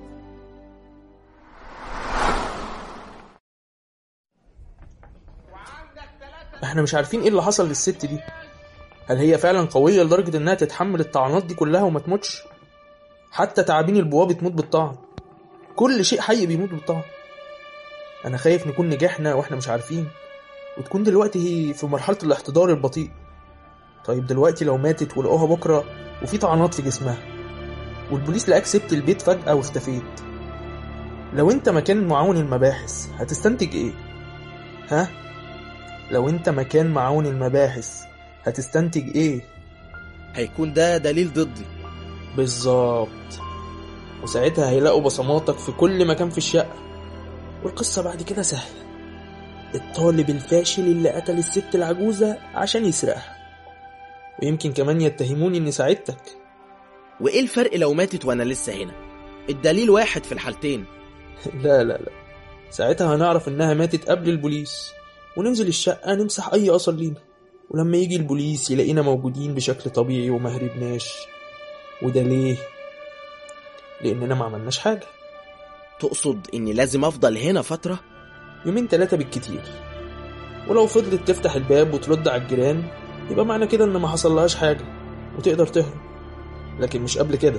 احنا مش عارفين ايه اللي حصل للست دي هل هي فعلا قوية لدرجة انها تتحمل الطعنات دي كلها وما تموتش حتى تعابين البواب بتموت بالطعن كل شيء حي بيموت بالطعن انا خايف نكون نجحنا واحنا مش عارفين وتكون دلوقتي هي في مرحلة الاحتضار البطيء طيب دلوقتي لو ماتت ولقوها بكرة وفي طعنات في جسمها والبوليس لقاك سبت البيت فجأة واختفيت لو انت مكان معاون المباحث هتستنتج ايه ها لو انت مكان معاون المباحث هتستنتج ايه هيكون ده دليل ضدي بالظبط وساعتها هيلاقوا بصماتك في كل مكان في الشقة والقصة بعد كده سهلة الطالب الفاشل اللي قتل الست العجوزة عشان يسرقها ويمكن كمان يتهموني اني ساعدتك وإيه الفرق لو ماتت وأنا لسه هنا الدليل واحد في الحالتين لا لا لا ساعتها هنعرف انها ماتت قبل البوليس وننزل الشقة نمسح أي أثر لينا ولما يجي البوليس يلاقينا موجودين بشكل طبيعي وما هربناش وده ليه؟ لأننا ما عملناش حاجة تقصد إني لازم أفضل هنا فترة يومين تلاتة بالكتير ولو فضلت تفتح الباب وترد على الجيران يبقى معنى كده إن ما حصلهاش حاجة وتقدر تهرب لكن مش قبل كده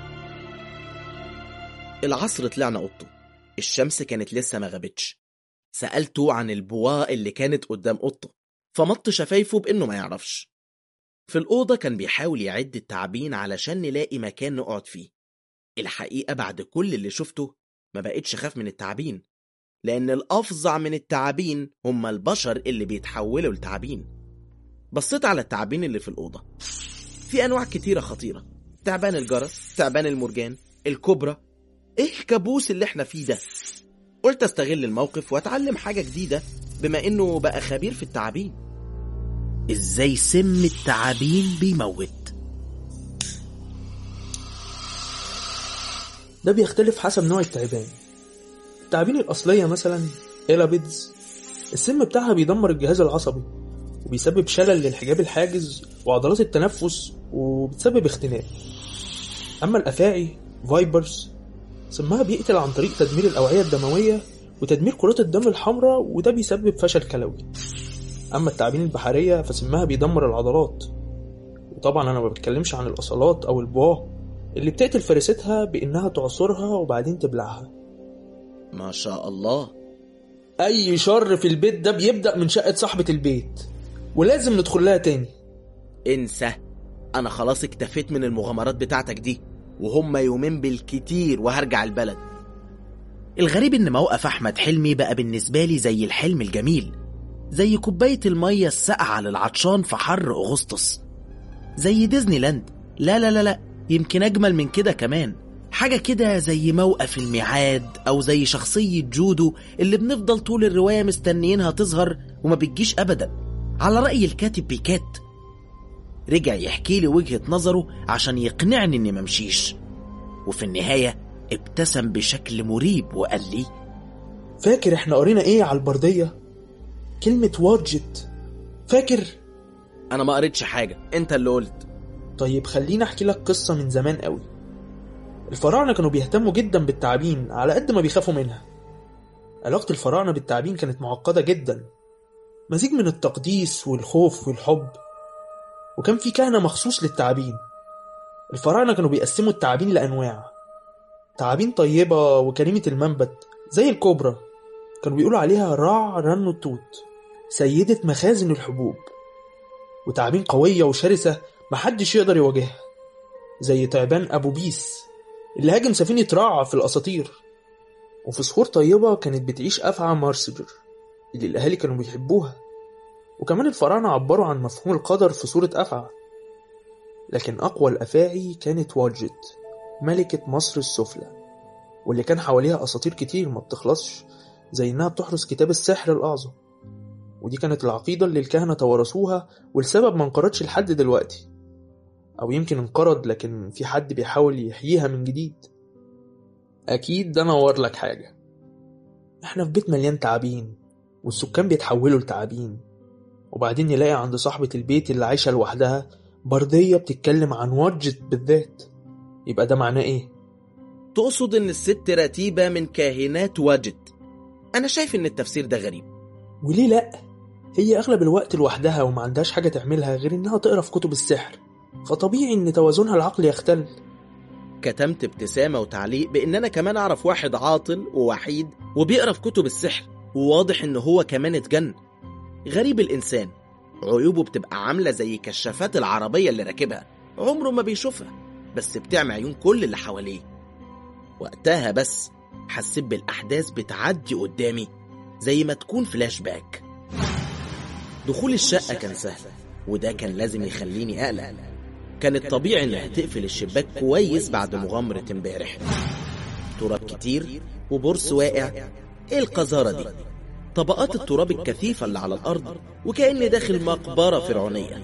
العصر طلعنا أوضته الشمس كانت لسه ما غابتش سألته عن البواء اللي كانت قدام أوضته فمط شفايفه بإنه ما يعرفش في الأوضة كان بيحاول يعد التعابين علشان نلاقي مكان نقعد فيه الحقيقة بعد كل اللي شفته ما بقتش خاف من التعابين لأن الأفظع من التعابين هم البشر اللي بيتحولوا لتعابين بصيت على التعابين اللي في الأوضة في أنواع كتيرة خطيرة تعبان الجرس تعبان المرجان الكبرى إيه الكابوس اللي احنا فيه ده قلت استغل الموقف واتعلم حاجة جديدة بما انه بقى خبير في التعابين ازاي سم التعابين بيموت ده بيختلف حسب نوع التعبان التعابين الأصلية مثلا إيلابيدز السم بتاعها بيدمر الجهاز العصبي وبيسبب شلل للحجاب الحاجز وعضلات التنفس وبتسبب اختناق أما الأفاعي فايبرز سمها بيقتل عن طريق تدمير الأوعية الدموية وتدمير كرات الدم الحمراء وده بيسبب فشل كلوي أما التعابين البحرية فسمها بيدمر العضلات وطبعا أنا ما بتكلمش عن الأصلات أو البواه اللي بتقتل فريستها بإنها تعصرها وبعدين تبلعها ما شاء الله أي شر في البيت ده بيبدأ من شقة صاحبة البيت ولازم ندخل لها تاني انسى انا خلاص اكتفيت من المغامرات بتاعتك دي وهم يومين بالكتير وهرجع البلد الغريب ان موقف احمد حلمي بقى بالنسبه لي زي الحلم الجميل زي كوبايه الميه الساقعه للعطشان في حر اغسطس زي ديزني لاند لا لا لا لا يمكن اجمل من كده كمان حاجة كده زي موقف الميعاد أو زي شخصية جودو اللي بنفضل طول الرواية مستنيينها تظهر وما بتجيش أبدا على رأي الكاتب بيكات رجع يحكي لي وجهة نظره عشان يقنعني إني ممشيش وفي النهاية ابتسم بشكل مريب وقال لي فاكر احنا قرينا ايه على البردية؟ كلمة وارجت فاكر؟ أنا ما قريتش حاجة أنت اللي قلت طيب خليني احكي لك قصة من زمان قوي الفراعنة كانوا بيهتموا جدا بالتعابين على قد ما بيخافوا منها علاقة الفراعنة بالتعابين كانت معقدة جدا مزيج من التقديس والخوف والحب وكان في كهنة مخصوص للتعابين الفراعنة كانوا بيقسموا التعابين لأنواع تعابين طيبة وكريمة المنبت زي الكوبرا كانوا بيقولوا عليها راع رن التوت سيدة مخازن الحبوب وتعابين قوية وشرسة محدش يقدر يواجهها زي تعبان أبو بيس اللي هاجم سفينة راع في الأساطير وفي صخور طيبة كانت بتعيش أفعى مارسجر اللي الأهالي كانوا بيحبوها وكمان الفراعنة عبروا عن مفهوم القدر في صورة أفعى لكن أقوى الأفاعي كانت واجت ملكة مصر السفلى واللي كان حواليها أساطير كتير ما بتخلصش زي إنها بتحرس كتاب السحر الأعظم ودي كانت العقيدة اللي الكهنة توارثوها والسبب ما انقرضش لحد دلوقتي أو يمكن انقرض لكن في حد بيحاول يحييها من جديد أكيد ده نور لك حاجة احنا في بيت مليان تعابين والسكان بيتحولوا لتعابين وبعدين نلاقي عند صاحبة البيت اللي عايشة لوحدها بردية بتتكلم عن وجت بالذات يبقى ده معناه ايه؟ تقصد إن الست رتيبة من كاهنات واجد أنا شايف إن التفسير ده غريب وليه لأ؟ هي أغلب الوقت لوحدها وما عندهاش حاجة تعملها غير إنها تقرا في كتب السحر فطبيعي إن توازنها العقلي يختل كتمت ابتسامة وتعليق بإن أنا كمان أعرف واحد عاطل ووحيد وبيقرا في كتب السحر وواضح إن هو كمان اتجن غريب الإنسان عيوبه بتبقى عاملة زي كشافات العربية اللي راكبها عمره ما بيشوفها بس بتعمي عيون كل اللي حواليه وقتها بس حسيت بالأحداث بتعدي قدامي زي ما تكون فلاش باك دخول الشقة كان سهل وده كان لازم يخليني أقلق كان الطبيعي إنها تقفل الشباك كويس بعد مغامرة امبارح تراب كتير وبرص واقع ايه القذارة دي طبقات التراب الكثيفة اللي على الأرض وكأني داخل مقبرة فرعونية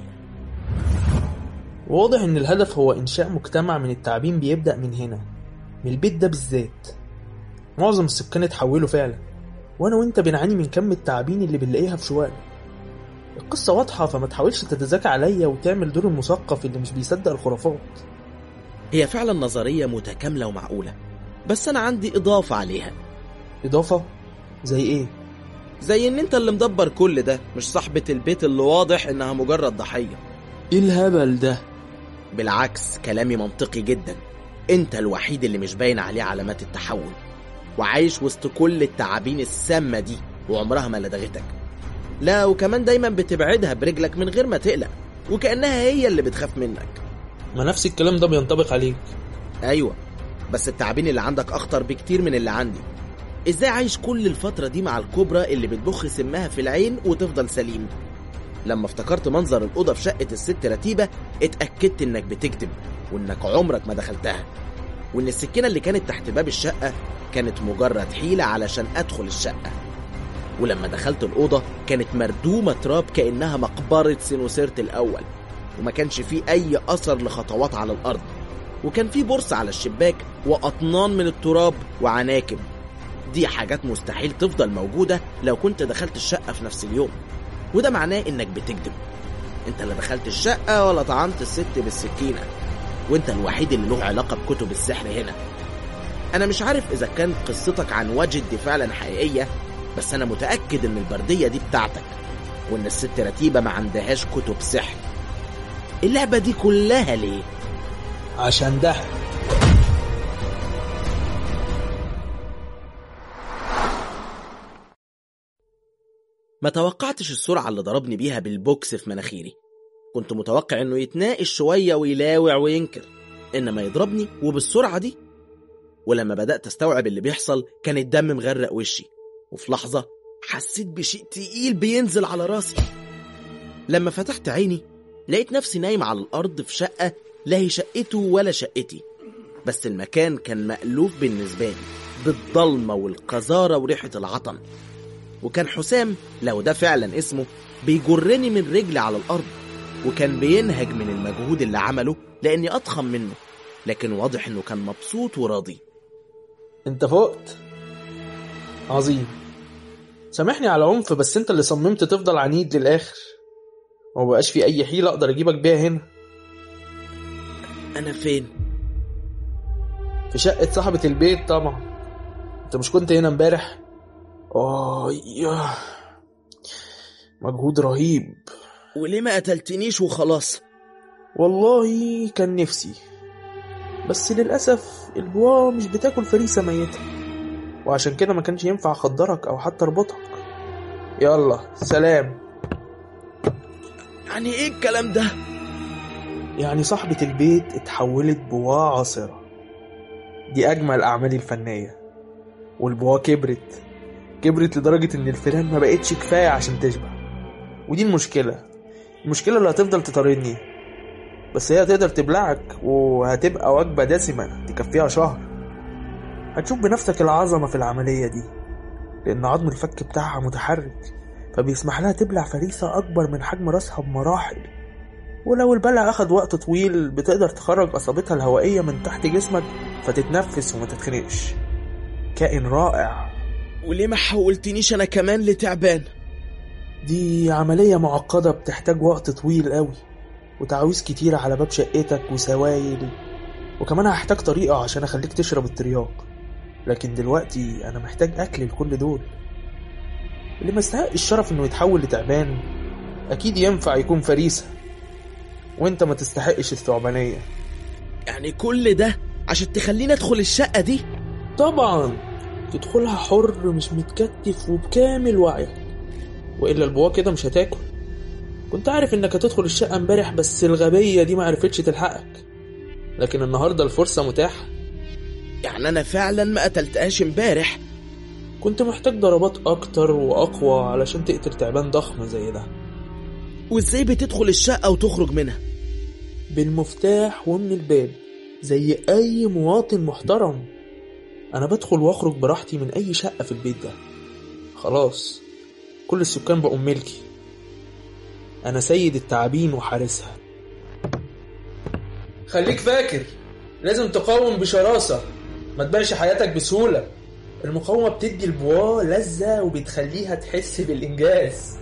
واضح إن الهدف هو إنشاء مجتمع من التعابين بيبدأ من هنا من البيت ده بالذات معظم السكان اتحولوا فعلا وأنا وأنت بنعاني من كم التعابين اللي بنلاقيها في شوارع القصة واضحة فما تحاولش تتذاكى عليا وتعمل دور المثقف اللي مش بيصدق الخرافات هي فعلا نظرية متكاملة ومعقولة بس أنا عندي إضافة عليها إضافة زي إيه؟ زي إن أنت اللي مدبر كل ده مش صاحبة البيت اللي واضح إنها مجرد ضحية إيه الهبل ده؟ بالعكس كلامي منطقي جدا أنت الوحيد اللي مش باين عليه علامات التحول وعايش وسط كل التعابين السامة دي وعمرها ما لدغتك لا وكمان دايما بتبعدها برجلك من غير ما تقلق وكأنها هي اللي بتخاف منك ما نفس الكلام ده بينطبق عليك أيوة بس التعابين اللي عندك أخطر بكتير من اللي عندي إزاي عايش كل الفترة دي مع الكوبرا اللي بتبخ سمها في العين وتفضل سليم لما افتكرت منظر الأوضة في شقة الست رتيبة اتأكدت إنك بتكذب وإنك عمرك ما دخلتها وإن السكينة اللي كانت تحت باب الشقة كانت مجرد حيلة علشان أدخل الشقة ولما دخلت الأوضة كانت مردومة تراب كأنها مقبرة سينوسيرت الأول وما كانش فيه أي أثر لخطوات على الأرض وكان فيه برص على الشباك وأطنان من التراب وعناكب دي حاجات مستحيل تفضل موجودة لو كنت دخلت الشقة في نفس اليوم وده معناه انك بتكذب انت لا دخلت الشقة ولا طعنت الست بالسكينة وانت الوحيد اللي له علاقة بكتب السحر هنا انا مش عارف اذا كان قصتك عن وجد دي فعلا حقيقية بس انا متأكد ان البردية دي بتاعتك وان الست رتيبة ما عندهاش كتب سحر اللعبة دي كلها ليه؟ عشان ده ما توقعتش السرعة اللي ضربني بيها بالبوكس في مناخيري كنت متوقع انه يتناقش شوية ويلاوع وينكر انما يضربني وبالسرعة دي ولما بدأت استوعب اللي بيحصل كان الدم مغرق وشي وفي لحظة حسيت بشيء تقيل بينزل على راسي لما فتحت عيني لقيت نفسي نايم على الأرض في شقة لا هي شقته ولا شقتي بس المكان كان مألوف بالنسبة لي بالضلمة والقذارة وريحة العطن وكان حسام لو ده فعلا اسمه بيجرني من رجلي على الأرض وكان بينهج من المجهود اللي عمله لأني أضخم منه لكن واضح إنه كان مبسوط وراضي انت فقت عظيم سامحني على عنف بس انت اللي صممت تفضل عنيد للاخر ومبقاش في اي حيلة اقدر اجيبك بيها هنا أنا فين؟ في شقة صاحبة البيت طبعا انت مش كنت هنا امبارح اه ياه مجهود رهيب وليه ما قتلتنيش وخلاص؟ والله كان نفسي بس للأسف البوا مش بتاكل فريسة ميتة وعشان كده ما كانش ينفع أخدرك أو حتى أربطك يلا سلام يعني إيه الكلام ده؟ يعني صاحبة البيت اتحولت بوا عاصرة دي أجمل أعمالي الفنية والبوا كبرت كبرت لدرجة إن الفيران ما بقتش كفاية عشان تشبع ودي المشكلة المشكلة اللي هتفضل تطاردني بس هي هتقدر تبلعك وهتبقى وجبة دسمة تكفيها شهر هتشوف بنفسك العظمة في العملية دي لأن عظم الفك بتاعها متحرك فبيسمح لها تبلع فريسة أكبر من حجم راسها بمراحل ولو البلع أخد وقت طويل بتقدر تخرج قصبتها الهوائية من تحت جسمك فتتنفس وما تتخنقش كائن رائع وليه ما حولتنيش أنا كمان لتعبان؟ دي عملية معقدة بتحتاج وقت طويل قوي وتعويذ كتير على باب شقتك وسوايل وكمان هحتاج طريقة عشان أخليك تشرب الترياق لكن دلوقتي أنا محتاج أكل لكل دول اللي ما يستحق الشرف إنه يتحول لتعبان أكيد ينفع يكون فريسة وأنت ما تستحقش الثعبانية يعني كل ده عشان تخليني أدخل الشقة دي؟ طبعا تدخلها حر مش متكتف وبكامل وعيك وإلا البوا كده مش هتاكل كنت عارف انك هتدخل الشقة امبارح بس الغبية دي معرفتش تلحقك لكن النهاردة الفرصة متاحة يعني أنا فعلا ما قتلتهاش امبارح كنت محتاج ضربات أكتر وأقوى علشان تقتل تعبان ضخم زي ده وإزاي بتدخل الشقة وتخرج منها؟ بالمفتاح ومن الباب زي أي مواطن محترم أنا بدخل وأخرج براحتي من أي شقة في البيت ده خلاص كل السكان بقوا ملكي أنا سيد التعابين وحارسها خليك فاكر لازم تقاوم بشراسة ما تبيعش حياتك بسهولة المقاومة بتدي البوا لذة وبتخليها تحس بالإنجاز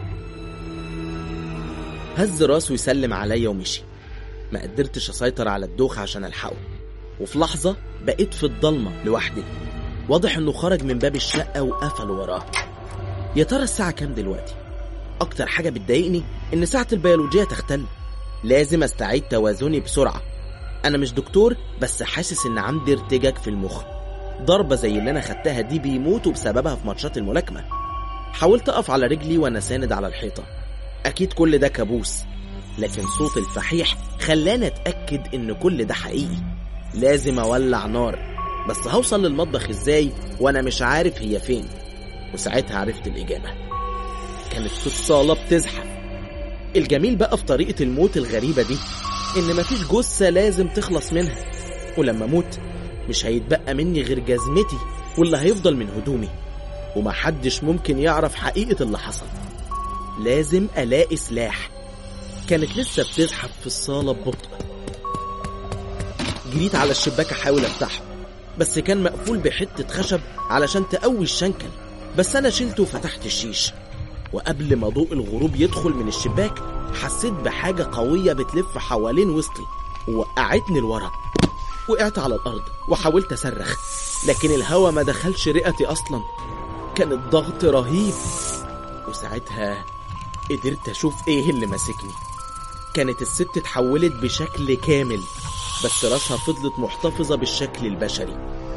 هز راسه يسلم عليا ومشي ما قدرتش أسيطر على الدوخة عشان ألحقه وفي لحظة بقيت في الضلمة لوحدي واضح إنه خرج من باب الشقة وقفل وراه يا ترى الساعة كام دلوقتي؟ أكتر حاجة بتضايقني إن ساعة البيولوجية تختل لازم أستعيد توازني بسرعة أنا مش دكتور بس حاسس إن عندي ارتجاج في المخ ضربة زي اللي أنا خدتها دي بيموتوا بسببها في ماتشات الملاكمة حاولت أقف على رجلي وأنا ساند على الحيطة أكيد كل ده كابوس لكن صوت الفحيح خلاني أتأكد إن كل ده حقيقي لازم أولع نار بس هوصل للمطبخ إزاي وأنا مش عارف هي فين وساعتها عرفت الإجابة كانت في الصالة بتزحف الجميل بقى في طريقة الموت الغريبة دي إن مفيش جثة لازم تخلص منها ولما أموت مش هيتبقى مني غير جزمتي واللي هيفضل من هدومي ومحدش ممكن يعرف حقيقة اللي حصل لازم ألاقي سلاح كانت لسه بتزحف في الصالة ببطء جريت على الشباك أحاول أفتحه بس كان مقفول بحتة خشب علشان تقوي الشنكل بس أنا شلته وفتحت الشيش وقبل ما ضوء الغروب يدخل من الشباك حسيت بحاجة قوية بتلف حوالين وسطي ووقعتني لورا وقعت على الأرض وحاولت أصرخ لكن الهوا ما دخلش رئتي أصلا كان الضغط رهيب وساعتها قدرت أشوف إيه اللي ماسكني كانت الست اتحولت بشكل كامل بس راسها فضلت محتفظة بالشكل البشري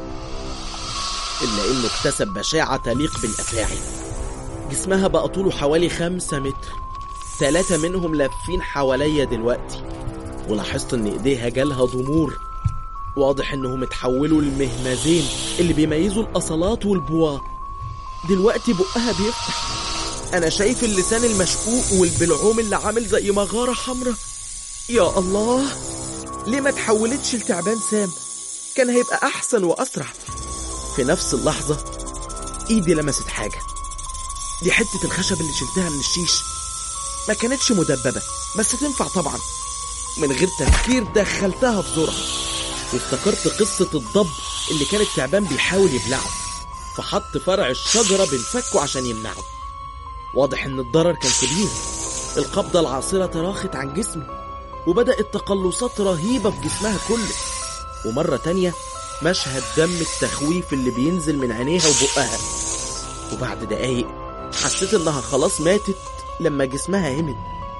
إلا إنه اكتسب بشاعة تليق بالأفاعي جسمها بقى طوله حوالي خمسة متر ثلاثة منهم لافين حواليا دلوقتي ولاحظت إن إيديها جالها ضمور واضح إنهم اتحولوا للمهمزين اللي بيميزوا الأصلات والبوا دلوقتي بقها بيفتح أنا شايف اللسان المشقوق والبلعوم اللي عامل زي مغارة حمراء يا الله ليه ما تحولتش لتعبان سام كان هيبقى أحسن وأسرع في نفس اللحظة إيدي لمست حاجة دي حتة الخشب اللي شلتها من الشيش ما كانتش مدببة بس تنفع طبعا من غير تفكير دخلتها بسرعة وافتكرت قصة الضب اللي كان التعبان بيحاول يبلعه فحط فرع الشجرة بين فكه عشان يمنعه واضح ان الضرر كان كبير القبضة العاصرة تراخت عن جسمي وبدأت تقلصات رهيبة في جسمها كله ومرة تانية مشهد دم التخويف اللي بينزل من عينيها وبقها وبعد دقايق حسيت انها خلاص ماتت لما جسمها همد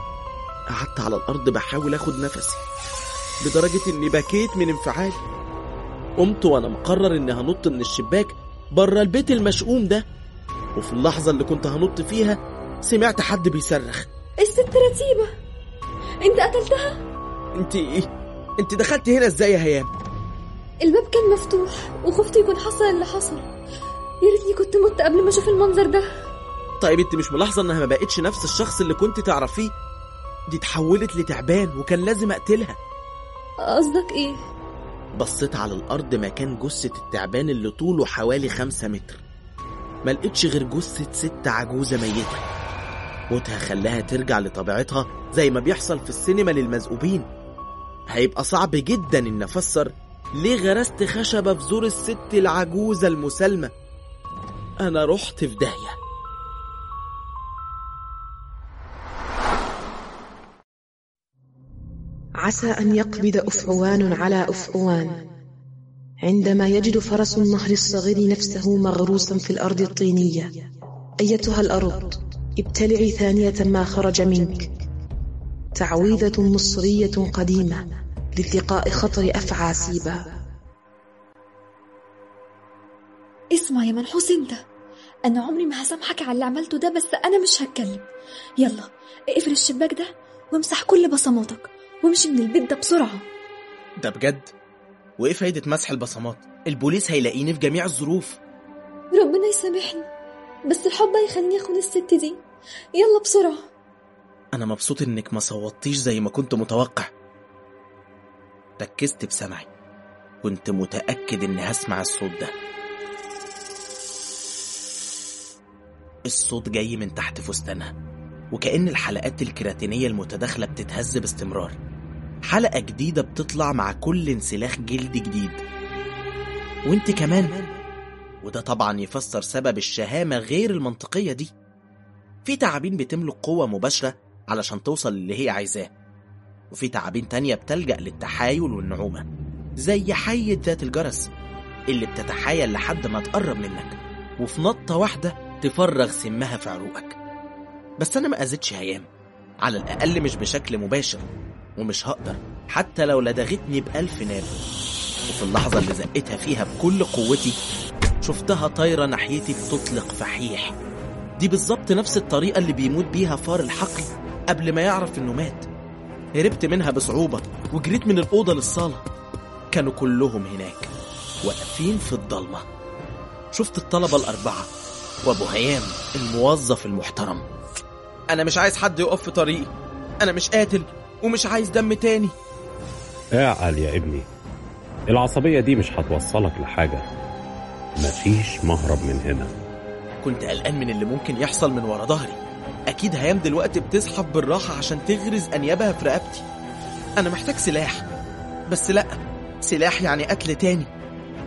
قعدت على الارض بحاول اخد نفسي لدرجة اني بكيت من انفعالي قمت وانا مقرر اني هنط من الشباك بره البيت المشؤوم ده وفي اللحظة اللي كنت هنط فيها سمعت حد بيصرخ الست رتيبة انت قتلتها انت ايه انت دخلت هنا ازاي يا هيام الباب كان مفتوح وخفت يكون حصل اللي حصل يا ريتني كنت مت قبل ما اشوف المنظر ده طيب انت مش ملاحظة انها ما بقتش نفس الشخص اللي كنت تعرفيه دي اتحولت لتعبان وكان لازم اقتلها قصدك ايه بصيت على الارض مكان جثة التعبان اللي طوله حوالي خمسة متر ما لقيتش غير جثة ست عجوزة ميتة موتها خلاها ترجع لطبيعتها زي ما بيحصل في السينما للمذئوبين هيبقى صعب جدا ان افسر ليه غرست خشبة في زور الست العجوزة المسالمة انا رحت في داهية عسى أن يقبض أفعوان على أفعوان عندما يجد فرس النهر الصغير نفسه مغروسا في الأرض الطينية أيتها الأرض ابتلعي ثانية ما خرج منك تعويذة مصرية قديمة لالتقاء خطر أفعى سيبا اسمع يا منحوس انت انا عمري ما هسامحك على اللي عملته ده بس انا مش هتكلم يلا اقفل الشباك ده وامسح كل بصماتك وامشي من البيت ده بسرعة ده بجد وايه فايدة مسح البصمات البوليس هيلاقيني في جميع الظروف ربنا يسامحني بس الحب هيخليني اخون الست دي يلا بسرعة انا مبسوط انك ما صوتيش زي ما كنت متوقع ركزت بسمعي كنت متأكد اني هسمع الصوت ده الصوت جاي من تحت فستانها وكأن الحلقات الكراتينية المتداخلة بتتهز باستمرار حلقة جديدة بتطلع مع كل انسلاخ جلد جديد وانت كمان وده طبعا يفسر سبب الشهامة غير المنطقية دي في تعابين بتملك قوة مباشرة علشان توصل للي هي عايزاه وفي تعابين تانية بتلجأ للتحايل والنعومة زي حية ذات الجرس اللي بتتحايل لحد ما تقرب منك وفي نطة واحدة تفرغ سمها في عروقك بس أنا ما أذيتش هيام على الأقل مش بشكل مباشر ومش هقدر حتى لو لدغتني بألف نار وفي اللحظة اللي زقتها فيها بكل قوتي شفتها طايرة ناحيتي بتطلق فحيح دي بالظبط نفس الطريقة اللي بيموت بيها فار الحقل قبل ما يعرف إنه مات هربت منها بصعوبة وجريت من الأوضة للصالة كانوا كلهم هناك واقفين في الضلمة شفت الطلبة الأربعة وأبو هيام الموظف المحترم أنا مش عايز حد يقف في طريقي أنا مش قاتل ومش عايز دم تاني اعقل يا ابني العصبية دي مش هتوصلك لحاجة مفيش مهرب من هنا كنت قلقان من اللي ممكن يحصل من ورا ظهري أكيد هيام دلوقتي بتزحف بالراحة عشان تغرز أنيابها في رقبتي أنا محتاج سلاح بس لأ سلاح يعني قتل تاني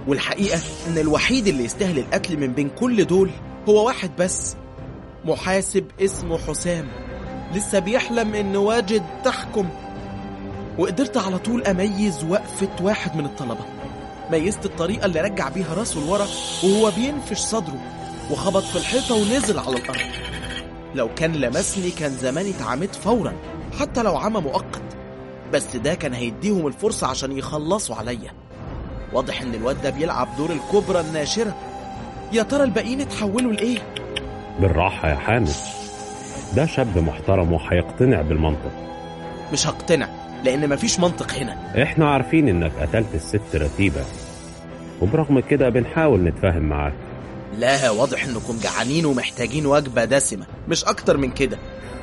والحقيقة إن الوحيد اللي يستاهل القتل من بين كل دول هو واحد بس محاسب اسمه حسام لسه بيحلم إن واجد تحكم وقدرت على طول أميز وقفة واحد من الطلبة ميزت الطريقة اللي رجع بيها راسه لورا وهو بينفش صدره وخبط في الحيطة ونزل على الأرض لو كان لمسني كان زماني اتعميت فورا حتى لو عمى مؤقت بس ده كان هيديهم الفرصة عشان يخلصوا عليا واضح ان الواد ده بيلعب دور الكبرى الناشرة يا ترى الباقيين اتحولوا لايه بالراحة يا حامد ده شاب محترم وهيقتنع بالمنطق مش هقتنع لان مفيش منطق هنا احنا عارفين انك قتلت الست رتيبة وبرغم كده بنحاول نتفاهم معاك لا واضح انكم جعانين ومحتاجين وجبة دسمة مش اكتر من كده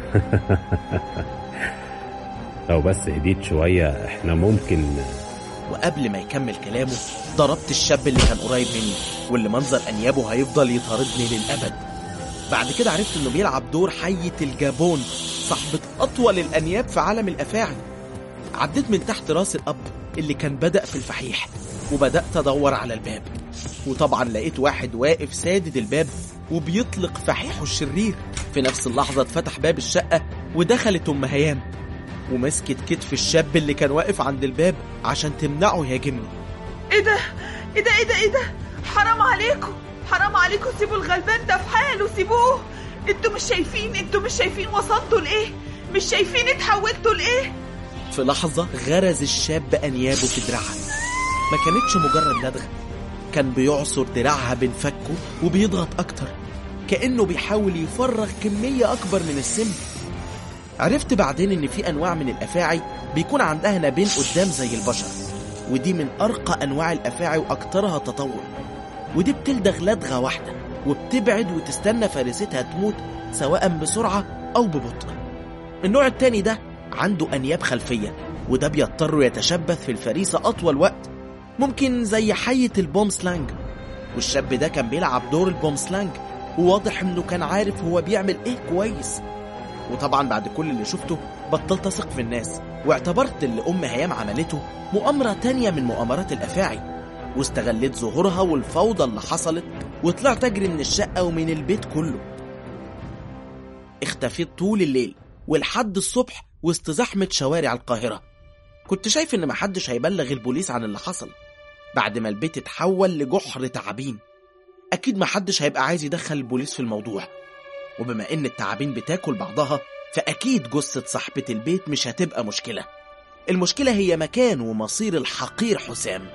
لو بس هديت شوية احنا ممكن وقبل ما يكمل كلامه ضربت الشاب اللي كان قريب مني واللي منظر انيابه هيفضل يطاردني للابد بعد كده عرفت انه بيلعب دور حية الجابون صاحبة اطول الانياب في عالم الافاعي عديت من تحت راس الاب اللي كان بدأ في الفحيح وبدأت ادور على الباب وطبعا لقيت واحد واقف سادد الباب وبيطلق فحيحه الشرير في نفس اللحظة اتفتح باب الشقة ودخلت ام هيام ومسكت كتف الشاب اللي كان واقف عند الباب عشان تمنعه يهاجمني ايه ده ايه ده ايه ده ايه ده حرام عليكم حرام عليكم سيبوا الغلبان ده في حاله سيبوه انتوا مش شايفين انتوا مش شايفين وصلتوا لايه مش شايفين اتحولتوا لايه في لحظة غرز الشاب أنيابه في دراعها ما كانتش مجرد لدغة كان بيعصر دراعها بين فكه وبيضغط أكتر كأنه بيحاول يفرغ كمية أكبر من السم عرفت بعدين إن في أنواع من الأفاعي بيكون عندها نابين قدام زي البشر ودي من أرقى أنواع الأفاعي وأكترها تطور ودي بتلدغ لدغة واحدة وبتبعد وتستنى فارستها تموت سواء بسرعة أو ببطء النوع التاني ده عنده أنياب خلفية وده بيضطر يتشبث في الفريسة أطول وقت ممكن زي حية البوم سلانج والشاب ده كان بيلعب دور البوم سلانج وواضح انه كان عارف هو بيعمل ايه كويس وطبعا بعد كل اللي شفته بطلت اثق في الناس واعتبرت اللي ام هيام عملته مؤامرة تانية من مؤامرات الافاعي واستغليت ظهورها والفوضى اللي حصلت وطلعت اجري من الشقة ومن البيت كله اختفيت طول الليل ولحد الصبح وسط زحمة شوارع القاهرة كنت شايف إن محدش هيبلغ البوليس عن اللي حصل بعد ما البيت اتحول لجحر تعابين أكيد محدش هيبقى عايز يدخل البوليس في الموضوع وبما إن التعابين بتاكل بعضها فأكيد جثة صاحبة البيت مش هتبقى مشكلة المشكلة هي مكان ومصير الحقير حسام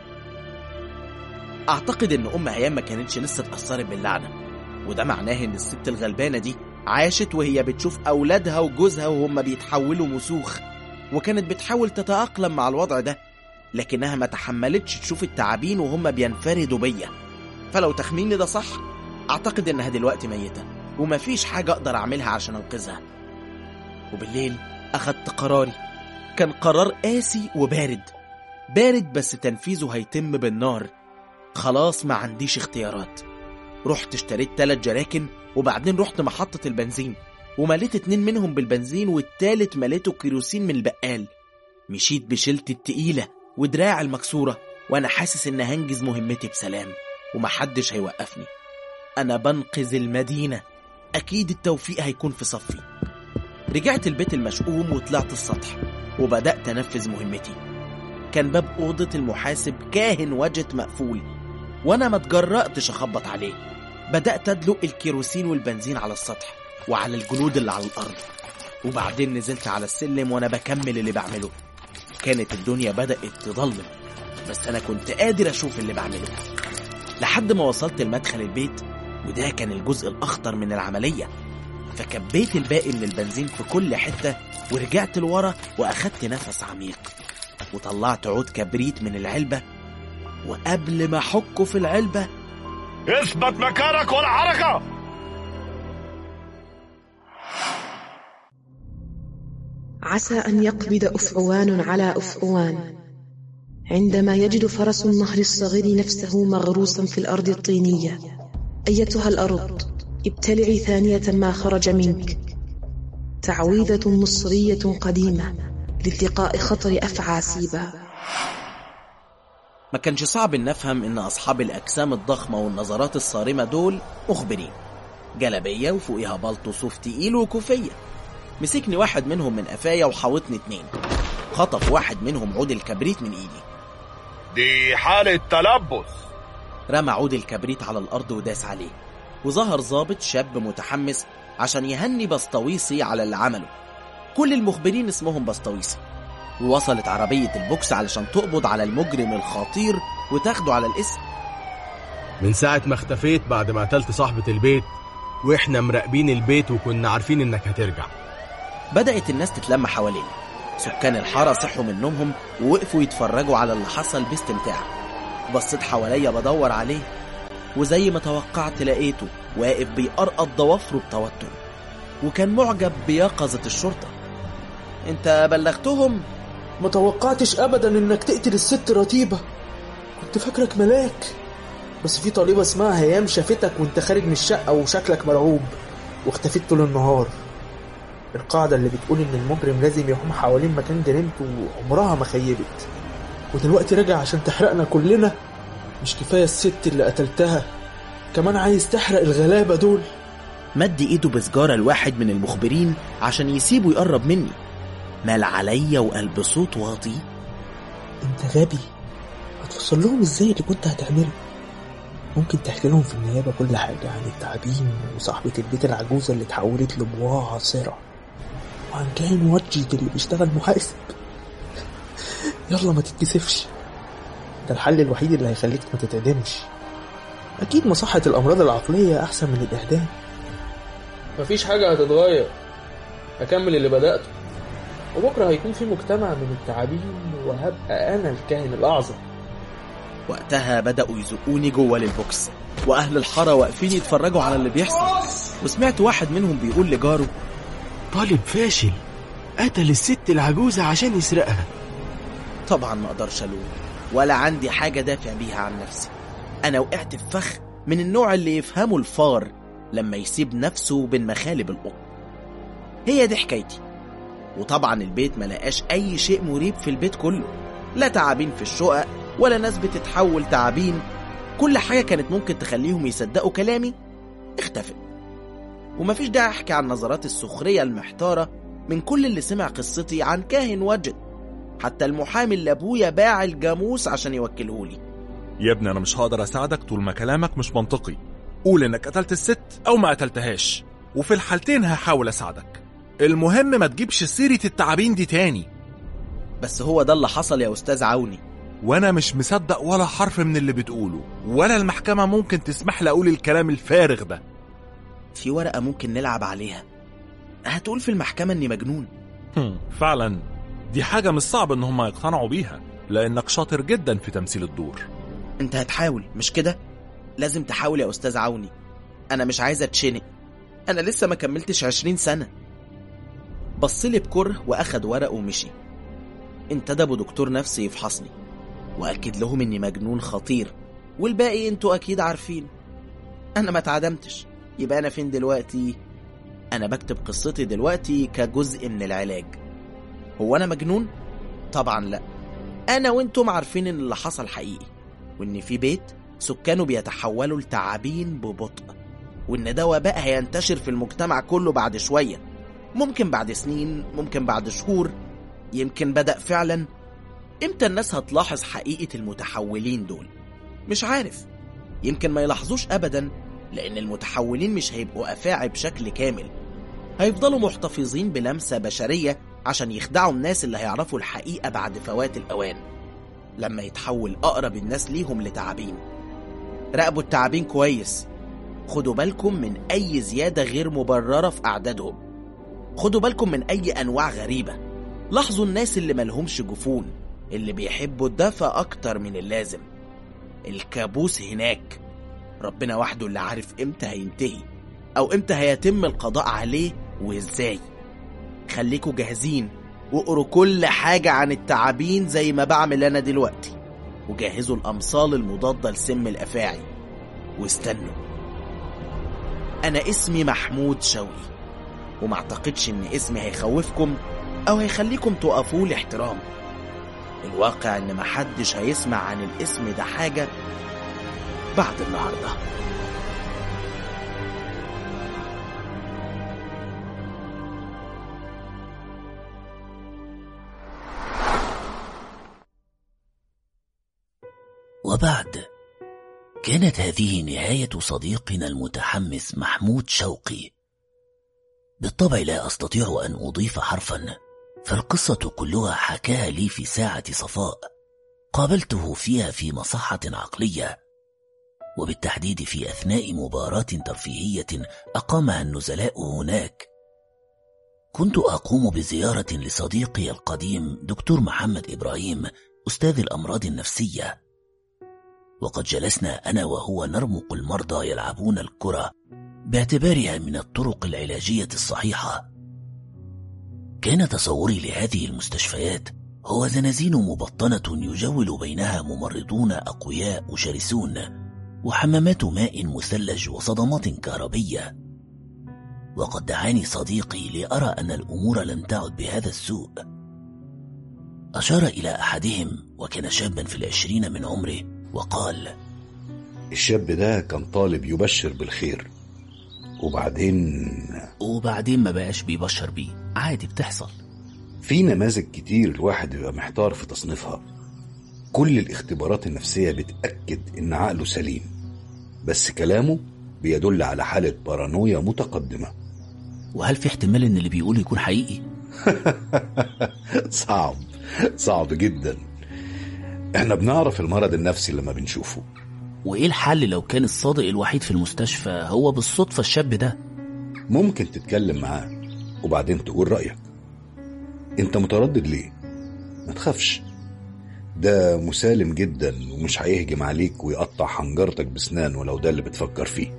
أعتقد إن أم هيام ما كانتش لسه اتأثرت باللعنة وده معناه إن الست الغلبانة دي عاشت وهي بتشوف أولادها وجوزها وهم بيتحولوا مسوخ وكانت بتحاول تتأقلم مع الوضع ده لكنها ما تحملتش تشوف التعابين وهم بينفردوا بيا فلو تخميني ده صح أعتقد إنها دلوقتي ميتة ومفيش حاجة أقدر أعملها عشان أنقذها وبالليل أخدت قراري كان قرار قاسي وبارد بارد بس تنفيذه هيتم بالنار خلاص ما عنديش اختيارات رحت اشتريت تلات جراكن وبعدين رحت محطة البنزين ومليت اتنين منهم بالبنزين والتالت مليته كيروسين من البقال مشيت بشيلتي التقيلة ودراع المكسورة وأنا حاسس إن هنجز مهمتي بسلام ومحدش هيوقفني أنا بنقذ المدينة أكيد التوفيق هيكون في صفي رجعت البيت المشؤوم وطلعت السطح وبدأت أنفذ مهمتي كان باب أوضة المحاسب كاهن وجت مقفول وأنا ما اتجرأتش أخبط عليه بدأت أدلق الكيروسين والبنزين على السطح وعلى الجنود اللي على الأرض وبعدين نزلت على السلم وأنا بكمل اللي بعمله كانت الدنيا بدأت تضلم بس أنا كنت قادر أشوف اللي بعمله لحد ما وصلت لمدخل البيت وده كان الجزء الأخطر من العملية فكبيت الباقي من البنزين في كل حتة ورجعت لورا وأخدت نفس عميق وطلعت عود كبريت من العلبة وقبل ما أحكه في العلبة اثبت مكانك ولا حركة عسى أن يقبض أفعوان على أفعوان عندما يجد فرس النهر الصغير نفسه مغروسا في الأرض الطينية أيتها الأرض ابتلعي ثانية ما خرج منك تعويذة مصرية قديمة لالتقاء خطر أفعى سيبا ما كانش صعب ان افهم ان اصحاب الاجسام الضخمه والنظرات الصارمه دول مخبرين جلبيه وفوقيها بلطو صوف تقيل وكوفيه مسكني واحد منهم من قفايا وحاوطني اتنين خطف واحد منهم عود الكبريت من ايدي دي حالة تلبس رمى عود الكبريت على الارض وداس عليه وظهر ظابط شاب متحمس عشان يهني بسطويسي على اللي عمله كل المخبرين اسمهم بسطويسي ووصلت عربية البوكس علشان تقبض على المجرم الخطير وتاخده على الاسم من ساعة ما اختفيت بعد ما قتلت صاحبة البيت واحنا مراقبين البيت وكنا عارفين انك هترجع بدأت الناس تتلم حوالينا سكان الحارة صحوا من نومهم ووقفوا يتفرجوا على اللي حصل باستمتاع بصيت حواليا بدور عليه وزي ما توقعت لقيته واقف بيقرقط ضوافره بتوتر وكان معجب بيقظة الشرطة انت بلغتهم ما توقعتش ابدا انك تقتل الست رتيبة كنت فاكرك ملاك بس في طالبة اسمها هيام شافتك وانت خارج من الشقة وشكلك مرعوب واختفيت طول النهار القاعدة اللي بتقول ان المجرم لازم يحوم حوالين مكان جريمته عمرها ما خيبت ودلوقتي راجع عشان تحرقنا كلنا مش كفاية الست اللي قتلتها كمان عايز تحرق الغلابة دول مد ايده بسجارة لواحد من المخبرين عشان يسيبه يقرب مني مال عليا وقال بصوت واطي انت غبي هتوصل لهم ازاي اللي كنت هتعمله ممكن تحكي لهم في النيابة كل حاجة عن التعابين وصاحبة البيت العجوزة اللي اتحولت لبواعة عاصرة وعن كائن وجد اللي بيشتغل محاسب يلا ما تتكسفش ده الحل الوحيد اللي هيخليك ما تتعدمش أكيد مصحة الأمراض العقلية أحسن من الإعدام مفيش حاجة هتتغير هكمل اللي بدأته وبكرة هيكون في مجتمع من التعابين وهبقى أنا الكاهن الأعظم وقتها بدأوا يزقوني جوه للبوكس وأهل الحارة واقفين يتفرجوا على اللي بيحصل وسمعت واحد منهم بيقول لجاره طالب فاشل قتل الست العجوزة عشان يسرقها طبعا ما اقدرش الوم ولا عندي حاجة دافع بيها عن نفسي أنا وقعت في فخ من النوع اللي يفهمه الفار لما يسيب نفسه بين مخالب القط هي دي حكايتي وطبعا البيت ما لقاش أي شيء مريب في البيت كله لا تعابين في الشقق ولا ناس بتتحول تعابين كل حاجة كانت ممكن تخليهم يصدقوا كلامي اختفت ومفيش داعي أحكي عن نظرات السخرية المحتارة من كل اللي سمع قصتي عن كاهن وجد حتى المحامي اللي أبويا باع الجاموس عشان يوكلهولي يا ابني انا مش هقدر اساعدك طول ما كلامك مش منطقي قول انك قتلت الست او ما قتلتهاش وفي الحالتين هحاول اساعدك المهم ما تجيبش سيرة التعابين دي تاني بس هو ده اللي حصل يا أستاذ عوني وانا مش مصدق ولا حرف من اللي بتقوله ولا المحكمة ممكن تسمح لي اقول الكلام الفارغ ده في ورقة ممكن نلعب عليها هتقول في المحكمة إني مجنون هم، فعلا دي حاجة مش صعب ان هم يقتنعوا بيها لانك شاطر جدا في تمثيل الدور انت هتحاول مش كده لازم تحاول يا استاذ عوني انا مش عايز اتشنق انا لسه ما كملتش عشرين سنة بصلي بكره واخد ورقه ومشي انتدبوا دكتور نفسي يفحصني واكد لهم اني مجنون خطير والباقي انتوا اكيد عارفين انا ما اتعدمتش يبقى انا فين دلوقتي انا بكتب قصتي دلوقتي كجزء من العلاج هو انا مجنون طبعا لا انا وانتم عارفين ان اللي حصل حقيقي وإن في بيت سكانه بيتحولوا لتعابين ببطء وإن ده وباء هينتشر في المجتمع كله بعد شوية ممكن بعد سنين ممكن بعد شهور يمكن بدأ فعلا إمتى الناس هتلاحظ حقيقة المتحولين دول مش عارف يمكن ما يلاحظوش أبدا لأن المتحولين مش هيبقوا أفاعي بشكل كامل هيفضلوا محتفظين بلمسة بشرية عشان يخدعوا الناس اللي هيعرفوا الحقيقة بعد فوات الأوان لما يتحول أقرب الناس ليهم لتعابين راقبوا التعابين كويس خدوا بالكم من أي زيادة غير مبررة في أعدادهم خدوا بالكم من أي أنواع غريبة لاحظوا الناس اللي ملهمش جفون اللي بيحبوا الدفى أكتر من اللازم الكابوس هناك ربنا وحده اللي عارف امتى هينتهي أو امتى هيتم القضاء عليه وازاي خليكوا جاهزين واقروا كل حاجة عن التعابين زي ما بعمل أنا دلوقتي وجهزوا الأمصال المضادة لسم الأفاعي واستنوا أنا اسمي محمود شوقي وما اعتقدش إن اسمي هيخوفكم أو هيخليكم تقفوا لي احترام الواقع إن محدش هيسمع عن الاسم ده حاجة بعد النهارده وبعد كانت هذه نهاية صديقنا المتحمس محمود شوقي بالطبع لا أستطيع أن أضيف حرفا فالقصة كلها حكاها لي في ساعة صفاء قابلته فيها في مصحة عقلية وبالتحديد في أثناء مباراة ترفيهية أقامها النزلاء هناك كنت أقوم بزيارة لصديقي القديم دكتور محمد إبراهيم أستاذ الأمراض النفسية وقد جلسنا أنا وهو نرمق المرضى يلعبون الكرة باعتبارها من الطرق العلاجية الصحيحة كان تصوري لهذه المستشفيات هو زنازين مبطنة يجول بينها ممرضون أقوياء شرسون وحمامات ماء مثلج وصدمات كهربية وقد دعاني صديقي لأرى أن الأمور لم تعد بهذا السوء أشار إلى أحدهم وكان شابا في العشرين من عمره وقال الشاب ده كان طالب يبشر بالخير وبعدين وبعدين ما بقاش بيبشر بيه عادي بتحصل في نماذج كتير الواحد بيبقى محتار في تصنيفها كل الاختبارات النفسية بتأكد إن عقله سليم بس كلامه بيدل على حالة بارانويا متقدمة وهل في احتمال إن اللي بيقول يكون حقيقي؟ صعب صعب جدا احنا بنعرف المرض النفسي لما بنشوفه وإيه الحل لو كان الصادق الوحيد في المستشفى هو بالصدفة الشاب ده؟ ممكن تتكلم معاه وبعدين تقول رأيك انت متردد ليه؟ ما تخافش ده مسالم جدا ومش هيهجم عليك ويقطع حنجرتك بسنان ولو ده اللي بتفكر فيه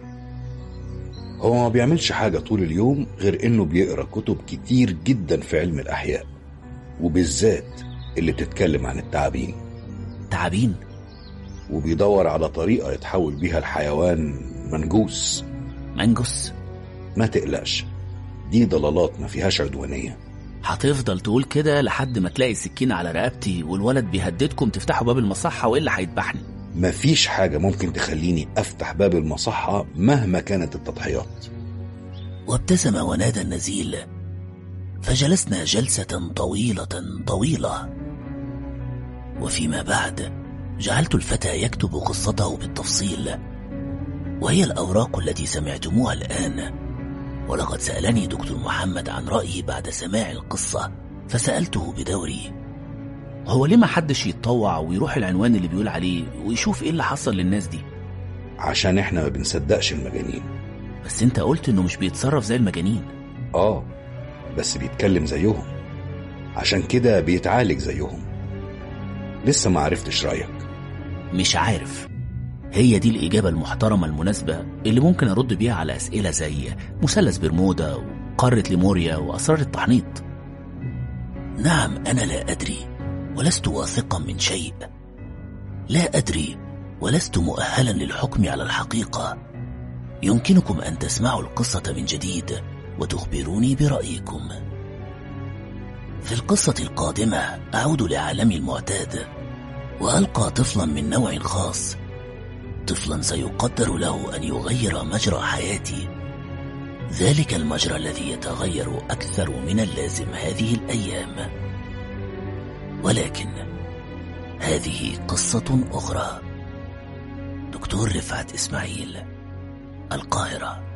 هو ما بيعملش حاجة طول اليوم غير انه بيقرا كتب كتير جدا في علم الأحياء وبالذات اللي بتتكلم عن التعابين تعابين؟ وبيدور على طريقة يتحول بيها الحيوان منجوس منجوس؟ ما تقلقش دي ضلالات ما فيهاش عدوانية هتفضل تقول كده لحد ما تلاقي سكينة على رقبتي والولد بيهددكم تفتحوا باب المصحة وإلا هيذبحني مفيش حاجة ممكن تخليني أفتح باب المصحة مهما كانت التضحيات وابتسم ونادى النزيل فجلسنا جلسة طويلة طويلة وفيما بعد جعلت الفتى يكتب قصته بالتفصيل وهي الأوراق التي سمعتموها الآن ولقد سألني دكتور محمد عن رأيي بعد سماع القصة فسألته بدوري هو ليه ما حدش يتطوع ويروح العنوان اللي بيقول عليه ويشوف ايه اللي حصل للناس دي عشان احنا ما بنصدقش المجانين بس انت قلت انه مش بيتصرف زي المجانين اه بس بيتكلم زيهم عشان كده بيتعالج زيهم لسه ما عرفتش رأيك مش عارف هي دي الإجابة المحترمة المناسبة اللي ممكن أرد بيها على أسئلة زي مثلث برمودا وقارة ليموريا وأسرار التحنيط نعم أنا لا أدري ولست واثقا من شيء لا أدري ولست مؤهلا للحكم على الحقيقة يمكنكم أن تسمعوا القصة من جديد وتخبروني برأيكم في القصة القادمة أعود لعالمي المعتاد وألقى طفلا من نوع خاص طفلا سيقدر له ان يغير مجرى حياتي ذلك المجرى الذي يتغير اكثر من اللازم هذه الايام ولكن هذه قصه اخرى دكتور رفعت اسماعيل القاهره